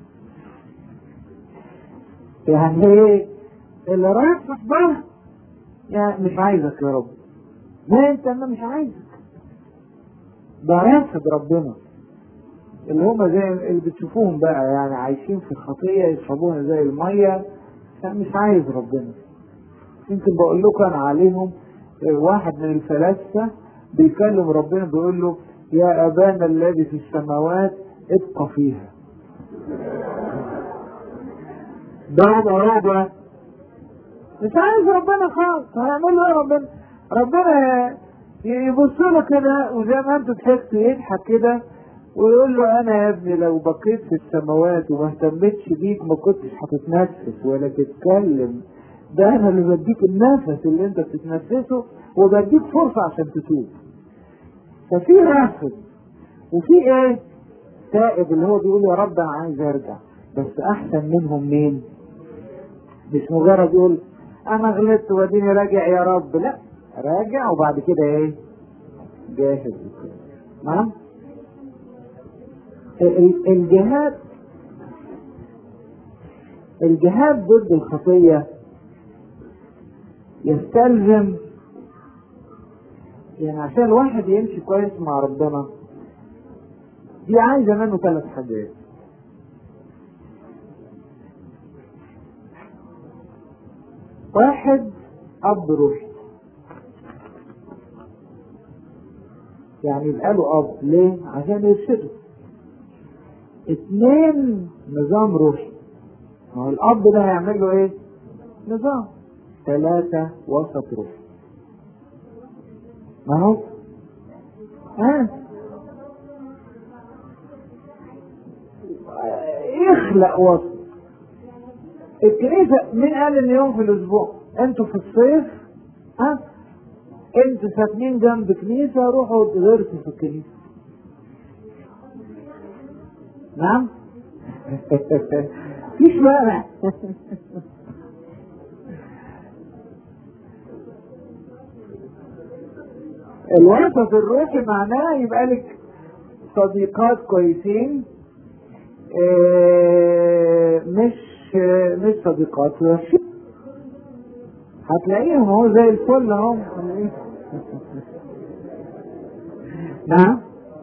يعني ايه اللي رافض ده يعني مش عايزك يا رب لا انت انا مش عايزك ده رافض ربنا اللي هم زي اللي بتشوفوهم بقى يعني عايشين في الخطية يشربوها زي المية يعني مش عايز ربنا يمكن بقول لكم انا عليهم واحد من الفلاسفة بيكلم ربنا بيقول له يا ابانا الذي في السماوات ابقى فيها بعد رابع مش عايز ربنا خالص هيعمل له ايه ربنا ربنا يبص له كده وزي ما انتوا ضحكتوا يضحك كده ويقول له انا يا ابني لو بقيت في السماوات وما اهتمتش بيك ما كنتش هتتنفس ولا تتكلم ده انا اللي بديك النفس اللي انت بتتنفسه وبديك فرصه عشان تتوب ففي رافض وفي ايه تائب اللي هو بيقول يا رب انا عايز ارجع بس احسن منهم مين مش مجرد يقول انا غلطت واديني راجع يا رب لا راجع وبعد كده ايه جاهز نعم الجهاد الجهاد ضد الخطية يستلزم يعني عشان الواحد يمشي كويس مع ربنا دي عايزة منه ثلاث حاجات واحد اب روحي يعني يبقى له اب ليه عشان يرشده اتنين نظام روحي ما هو الاب ده هيعمل له ايه نظام ثلاثة وسط روحي ما هو ها يخلق وسط الكنيسة مين قال ان يوم في الاسبوع انتوا في الصيف ها انتوا ساكنين جنب كنيسة روحوا غيرتوا في الكنيسة نعم فيش مانع الوسط الروحي معناه يبقى لك صديقات كويسين اه مش اه مش صديقات وحشين هتلاقيهم اهو زي الفل اهو نعم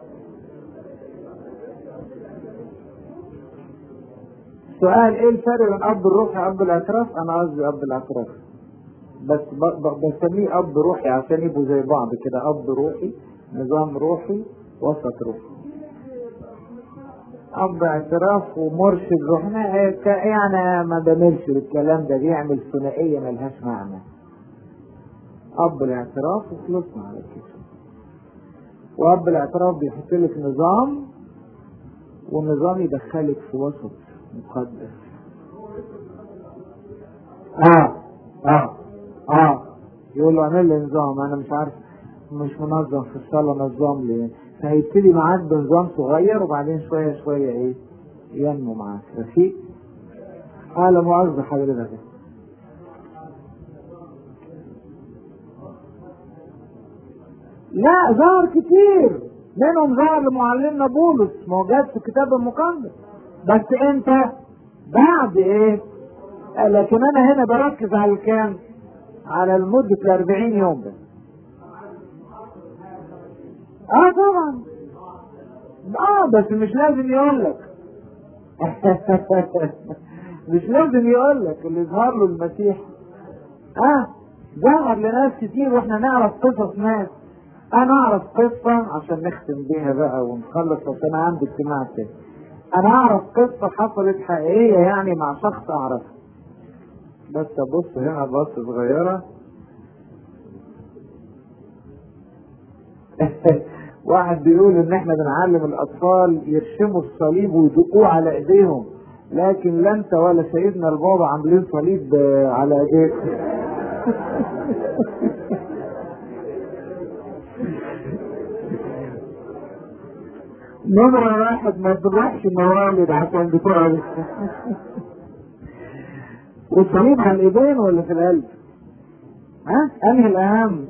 سؤال ايه الفرق بين اب الروحي واب الاعتراف؟ انا قصدي اب الاعتراف بس بسميه اب روحي عشان يبقوا زي بعض كده اب روحي نظام روحي وسط روحي اب اعتراف ومرشد روحي يعني ما بملش الكلام ده بيعمل ثنائيه ملهاش معنى اب الاعتراف وخلصنا على كده واب الاعتراف بيحط لك نظام والنظام يدخلك في وسط مقدس اه اه اه يقول له اعمل لي نظام انا مش عارف مش منظم في الصلاة نظام لي فهيبتدي معاك بنظام صغير وبعدين شوية شوية ايه ينمو معاك رفيق اه لا مؤاخذة حضرتك لا ظهر كتير منهم ظهر لمعلمنا بولس ما هو جات في الكتاب المقدس بس انت بعد ايه لكن انا هنا بركز على الكام على المدة الاربعين يوم ده اه طبعا اه بس مش لازم يقول لك مش لازم يقول لك اللي يظهر له المسيح اه ظهر لناس كتير واحنا نعرف قصص ناس انا اعرف قصة عشان نختم بيها بقى ونخلص عشان انا عندي اجتماع تاني انا اعرف قصة حصلت حقيقية يعني مع شخص اعرفه بس ابص هنا بص صغيرة واحد بيقول ان احنا بنعلم الاطفال يرسموا الصليب ويدقوه على ايديهم لكن لا انت ولا سيدنا البابا عاملين صليب على ايديكم نمرة واحد ما تروحش موالد عشان بتوع والصليب على الايدين ولا في القلب؟ ها؟ انهي الاهم؟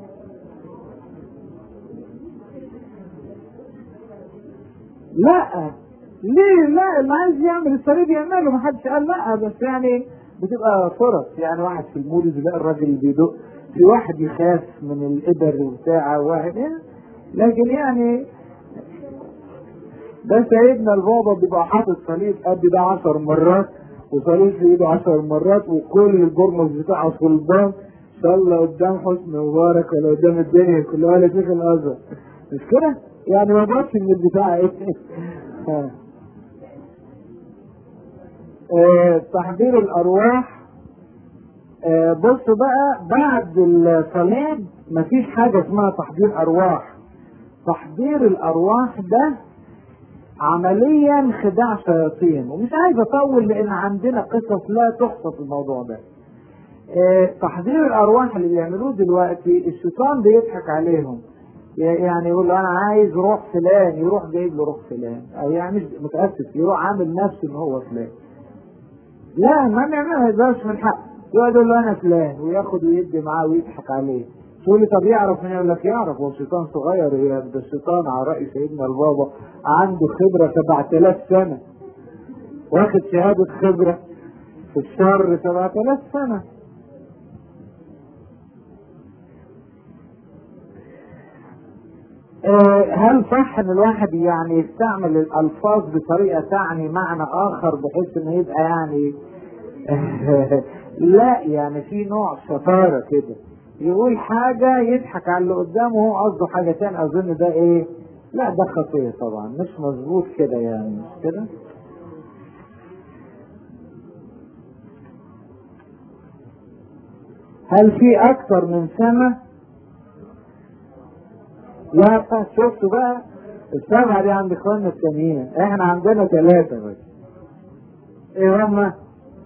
لا ليه لا اللي عايز يعمل الصليب يعمله ما حدش قال لا بس يعني بتبقى فرص يعني واحد في المولد يلاقي الراجل اللي بيدق في واحد يخاف من الابر وبتاع واحد يعني لكن يعني ده سيدنا البابا بيبقى حاطط صليب قد ده عشر مرات وصليب في ايده عشر مرات وكل البرمز بتاعه صلبان صلى قدام حسن مبارك ولا قدام الدنيا كلها ولا شيخ الازهر مش كده؟ يعني ما جاتش من البتاع ايه آه تحضير الارواح آه بص بقى بعد الصليب مفيش حاجه اسمها تحضير ارواح تحضير الارواح ده عمليا خداع شياطين ومش عايز اطول لان عندنا قصص لا تحصى في الموضوع ده اه تحضير الارواح اللي بيعملوه دلوقتي الشيطان بيضحك عليهم يعني يقول له انا عايز روح فلان يروح جايب له روح فلان او يعني مش متاسف يروح عامل نفسه ان هو فلان لا ما نعملها يقدرش من حق يقعد يقول له انا فلان وياخد ويدي معاه ويضحك عليه تقول لي طب يعرف من يقول لك يعرف هو شيطان صغير يعني ده الشيطان على رأي سيدنا البابا عنده خبرة 7000 سنة واخد شهادة خبرة في الشر 7000 سنة هل صح ان الواحد يعني يستعمل الالفاظ بطريقه تعني معنى اخر بحيث انه يبقى يعني لا يعني في نوع شطاره كده يقول حاجه يضحك على اللي قدامه وهو قصده حاجه تانية اظن ده ايه لا ده خطيه طبعا مش مظبوط كده يعني مش كده هل في اكتر من سنة لا شفتوا بقى السبعة دي عند اخواننا التانيين احنا عندنا ثلاثة بس ايه هما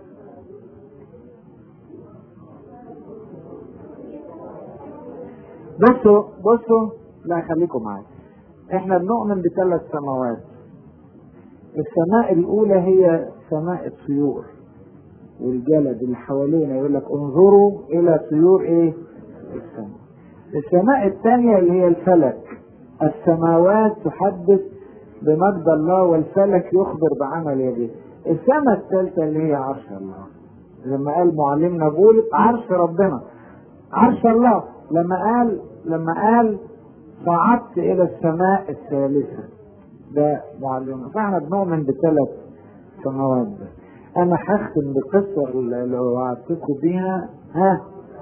بصوا بصوا لا خليكم معايا احنا بنؤمن بثلاث سماوات السماء الاولى هي سماء الطيور والجلد اللي حوالينا يقول لك انظروا الى طيور ايه السماء السماء الثانية اللي هي الفلك السماوات تحدث بمجد الله والفلك يخبر بعمل يديه السماء الثالثة اللي هي عرش الله لما قال معلمنا بولس عرش ربنا عرش الله لما قال لما قال صعدت الى السماء الثالثة ده معلمنا فاحنا بنؤمن بثلاث سماوات بس انا هختم بالقصة اللي وعدتكم بيها ها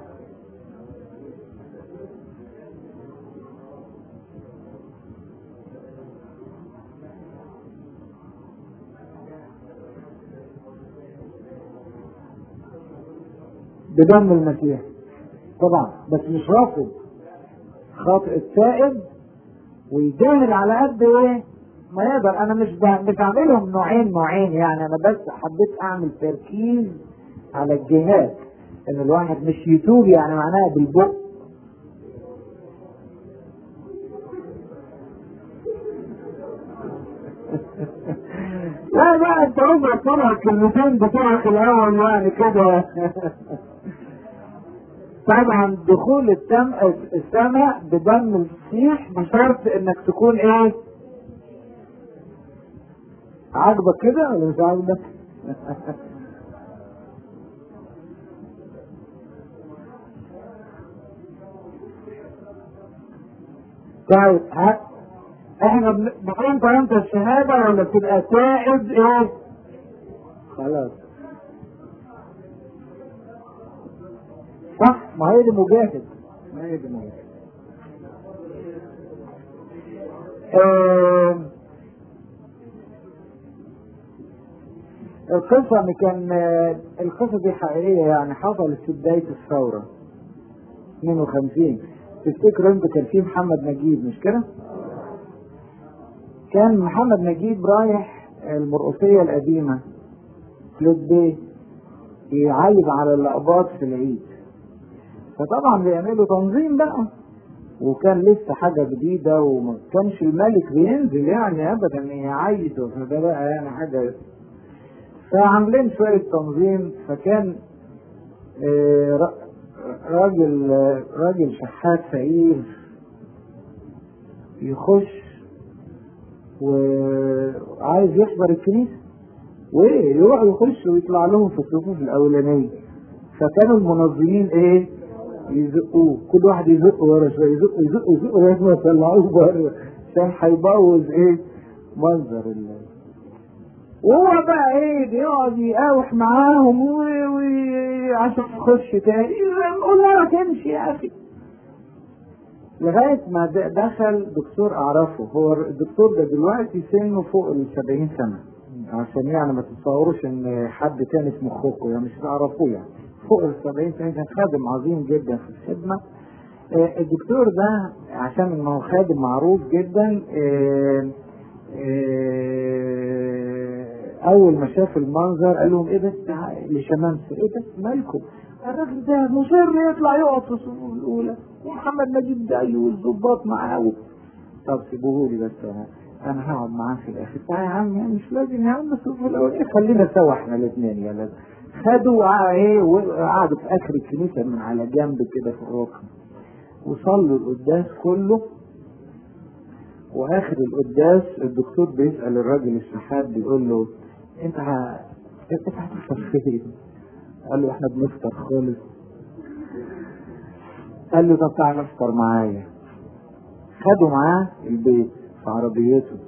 بدم المسيح طبعا بس مش رافض خاطئ التائب ويجاهد على قد ايه ما يقدر انا مش مش بعملهم نوعين نوعين يعني انا بس حبيت اعمل تركيز على الجهاد ان الواحد مش يتوب يعني معناها بالبق لا بقى انت ربع طلع الكلمتين بتوعك الاول يعني كده طبعا دخول الدم السماء بدم المسيح بشرط انك تكون ايه عاجبك كده ولا مش عاجبك طيب ها احنا بنقول انت الشهاده ولا بتبقى تائب ايه خلاص صح ما هي دي مجاهد ما هي دي مجاهد آه القصة اللي كان القصة دي حقيقية يعني حصلت في بداية الثورة 52 تفتكروا انتوا كان في محمد نجيب مش كده؟ كان محمد نجيب رايح المرقصية القديمة فلوت بيه يعيب على الأقباط في العيد فطبعا بيعملوا تنظيم بقى وكان لسه حاجة جديدة وما كانش الملك بينزل يعني أبدا يعيد فده بقى يعني حاجة فعاملين شوية تنظيم فكان راجل راجل شحات فقير يخش وعايز يحضر الكنيسة وايه يروح يخش ويطلع لهم في الصفوف الأولانية فكانوا المنظمين ايه يزقوه كل واحد يزق ورا شوية يزق يزق يزق لغاية ما يطلعوه بره عشان هيبوظ ايه منظر الله وهو بقى ايه بيقعد يقاوح معاهم وعشان يخش تاني قول له تمشي يا اخي لغاية ما دخل دكتور أعرفه هو الدكتور ده دلوقتي سنه فوق ال 70 سنة عشان يعني ما تتصوروش إن حد تاني في مخكم يعني مش تعرفوه يعني فوق ال 70 سنة كان خادم عظيم جدا في الخدمة الدكتور ده عشان إنه خادم معروف جدا أول ما شاف المنظر قال لهم إيه ده لشمامسة إيه ده مالكم الراجل ده مصر يطلع يقعد في الصفوف الاولى ومحمد نجيب ده والظباط معاه طب سيبوه لي بس انا انا هقعد معاه في الاخر تعالى يا عم يعني مش لازم يا عم الصفوف الاولى خلينا سوا احنا الاثنين يا لازم خدوا ايه وقعدوا في اخر الكنيسه من على جنب كده في الركن وصلوا القداس كله واخر القداس الدكتور بيسال الراجل الشحات بيقول له انت ه... انت هتفطر فين؟ قال له احنا بنفطر خالص قال له طب تعالى افطر معايا خدوا معاه البيت في عربيته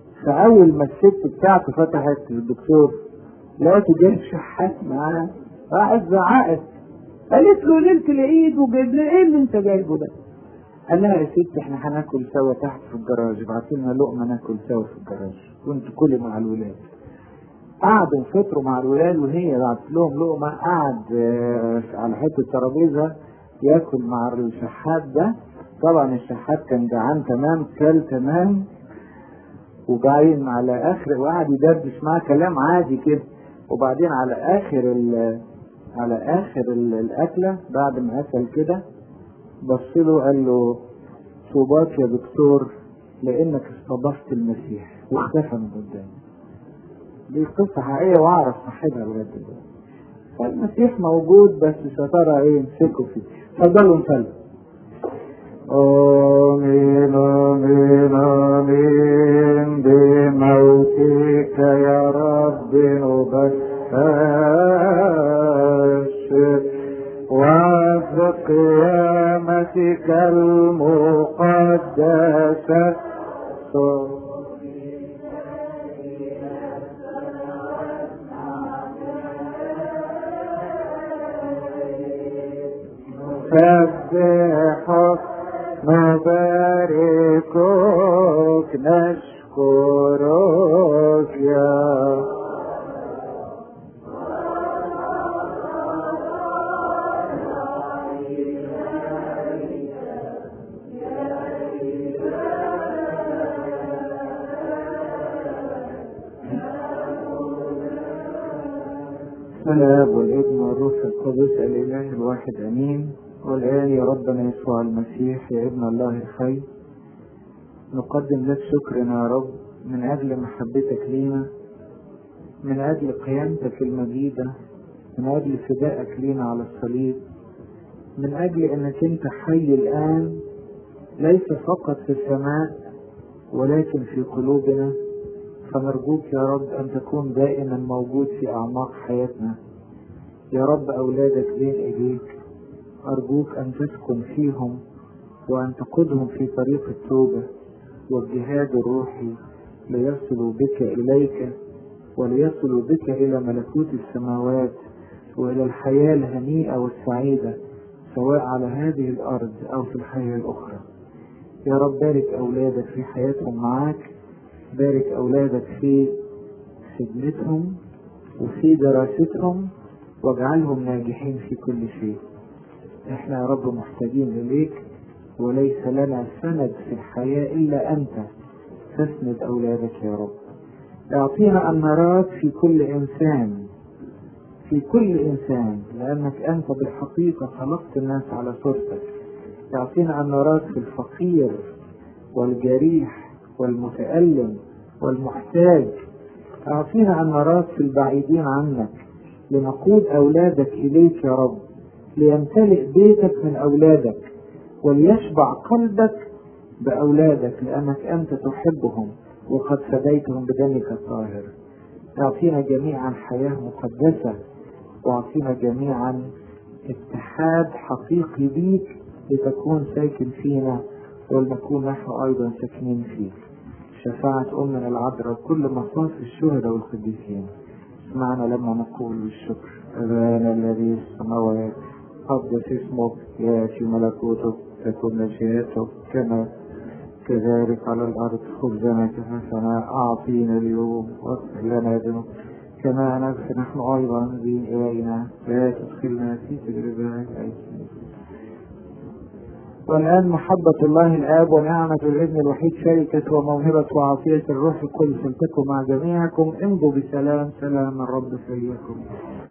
فاول ما الست بتاعته فتحت الدكتور لقيته جايب شحات معاه راحت زعقت قالت له ليلة العيد وجايب لي ايه اللي انت جايبه ده؟ قال لها يا ستي احنا هناكل سوا تحت في الجراج ابعتي لنا لقمه ناكل سوا في الجراج وانت كلي مع الولاد قعدوا يفطروا مع الولاد وهي بعت لهم لقمه قعد آه، على حته ترابيزه ياكل مع الشحات ده طبعا الشحات كان جعان تمام كل تمام وبعدين على اخر وقعد يدردش معاه كلام عادي كده وبعدين على اخر ال على اخر ال- الاكله بعد ما اكل كده بص له قال له طوباك يا دكتور لانك استضفت المسيح واختفى من قدامي دي قصه حقيقيه واعرف صاحبها لغايه دلوقتي فالمسيح موجود بس يا ترى ايه امسكوا فيه اتفضلوا نصلي آمين آمين آمين بموتك يا رب نبشر وفي قيامتك المقدسة نسبحك نباركك نشكرك يا الاب والابن والروح القدس الاله الواحد امين والان يا ربنا يسوع المسيح يا ابن الله الحي نقدم لك شكرنا يا رب من اجل محبتك لينا من اجل قيامتك المجيده من اجل فدائك لينا على الصليب من اجل انك انت حي الان ليس فقط في السماء ولكن في قلوبنا فنرجوك يا رب أن تكون دائما موجود في أعماق حياتنا يا رب أولادك بين إيديك أرجوك أن تسكن فيهم وأن تقودهم في طريق التوبة والجهاد الروحي ليصلوا بك إليك وليصلوا بك إلى ملكوت السماوات وإلى الحياة الهنيئة والسعيدة سواء على هذه الأرض أو في الحياة الأخرى يا رب بارك أولادك في حياتهم معاك بارك أولادك في خدمتهم وفي دراستهم واجعلهم ناجحين في كل شيء احنا يا رب محتاجين إليك وليس لنا سند في الحياة إلا أنت تسند أولادك يا رب اعطينا أن نراك في كل إنسان في كل إنسان لأنك أنت بالحقيقة خلقت الناس على صورتك اعطينا أن نراك في الفقير والجريح والمتألم والمحتاج أعطينا أن نراك في البعيدين عنك لنقود أولادك إليك يا رب ليمتلئ بيتك من أولادك وليشبع قلبك بأولادك لأنك أنت تحبهم وقد فديتهم بدمك الطاهر أعطينا جميعا حياة مقدسة وأعطينا جميعا اتحاد حقيقي بيك لتكون ساكن فينا ولنكون نحن أيضا ساكنين فيك شفاعة أمنا العذراء كل مصاف الشهداء والقديسين اسمعنا لما نقول بالشكر أبانا الذي في السماوات قدس اسمك يأتي ملكوتك تكن مشيئتك كما كذلك على الأرض خبزنا كفافنا أعطينا اليوم واغفر لنا ذنوب كما نغفر نحن أيضا ذين إلينا لا تدخلنا في تجربة والآن محبة الله الآب ونعمة الابن الوحيد شركة وموهبة وعطية الروح القدس تكن مع جميعكم امضوا بسلام سلام الرب سيكم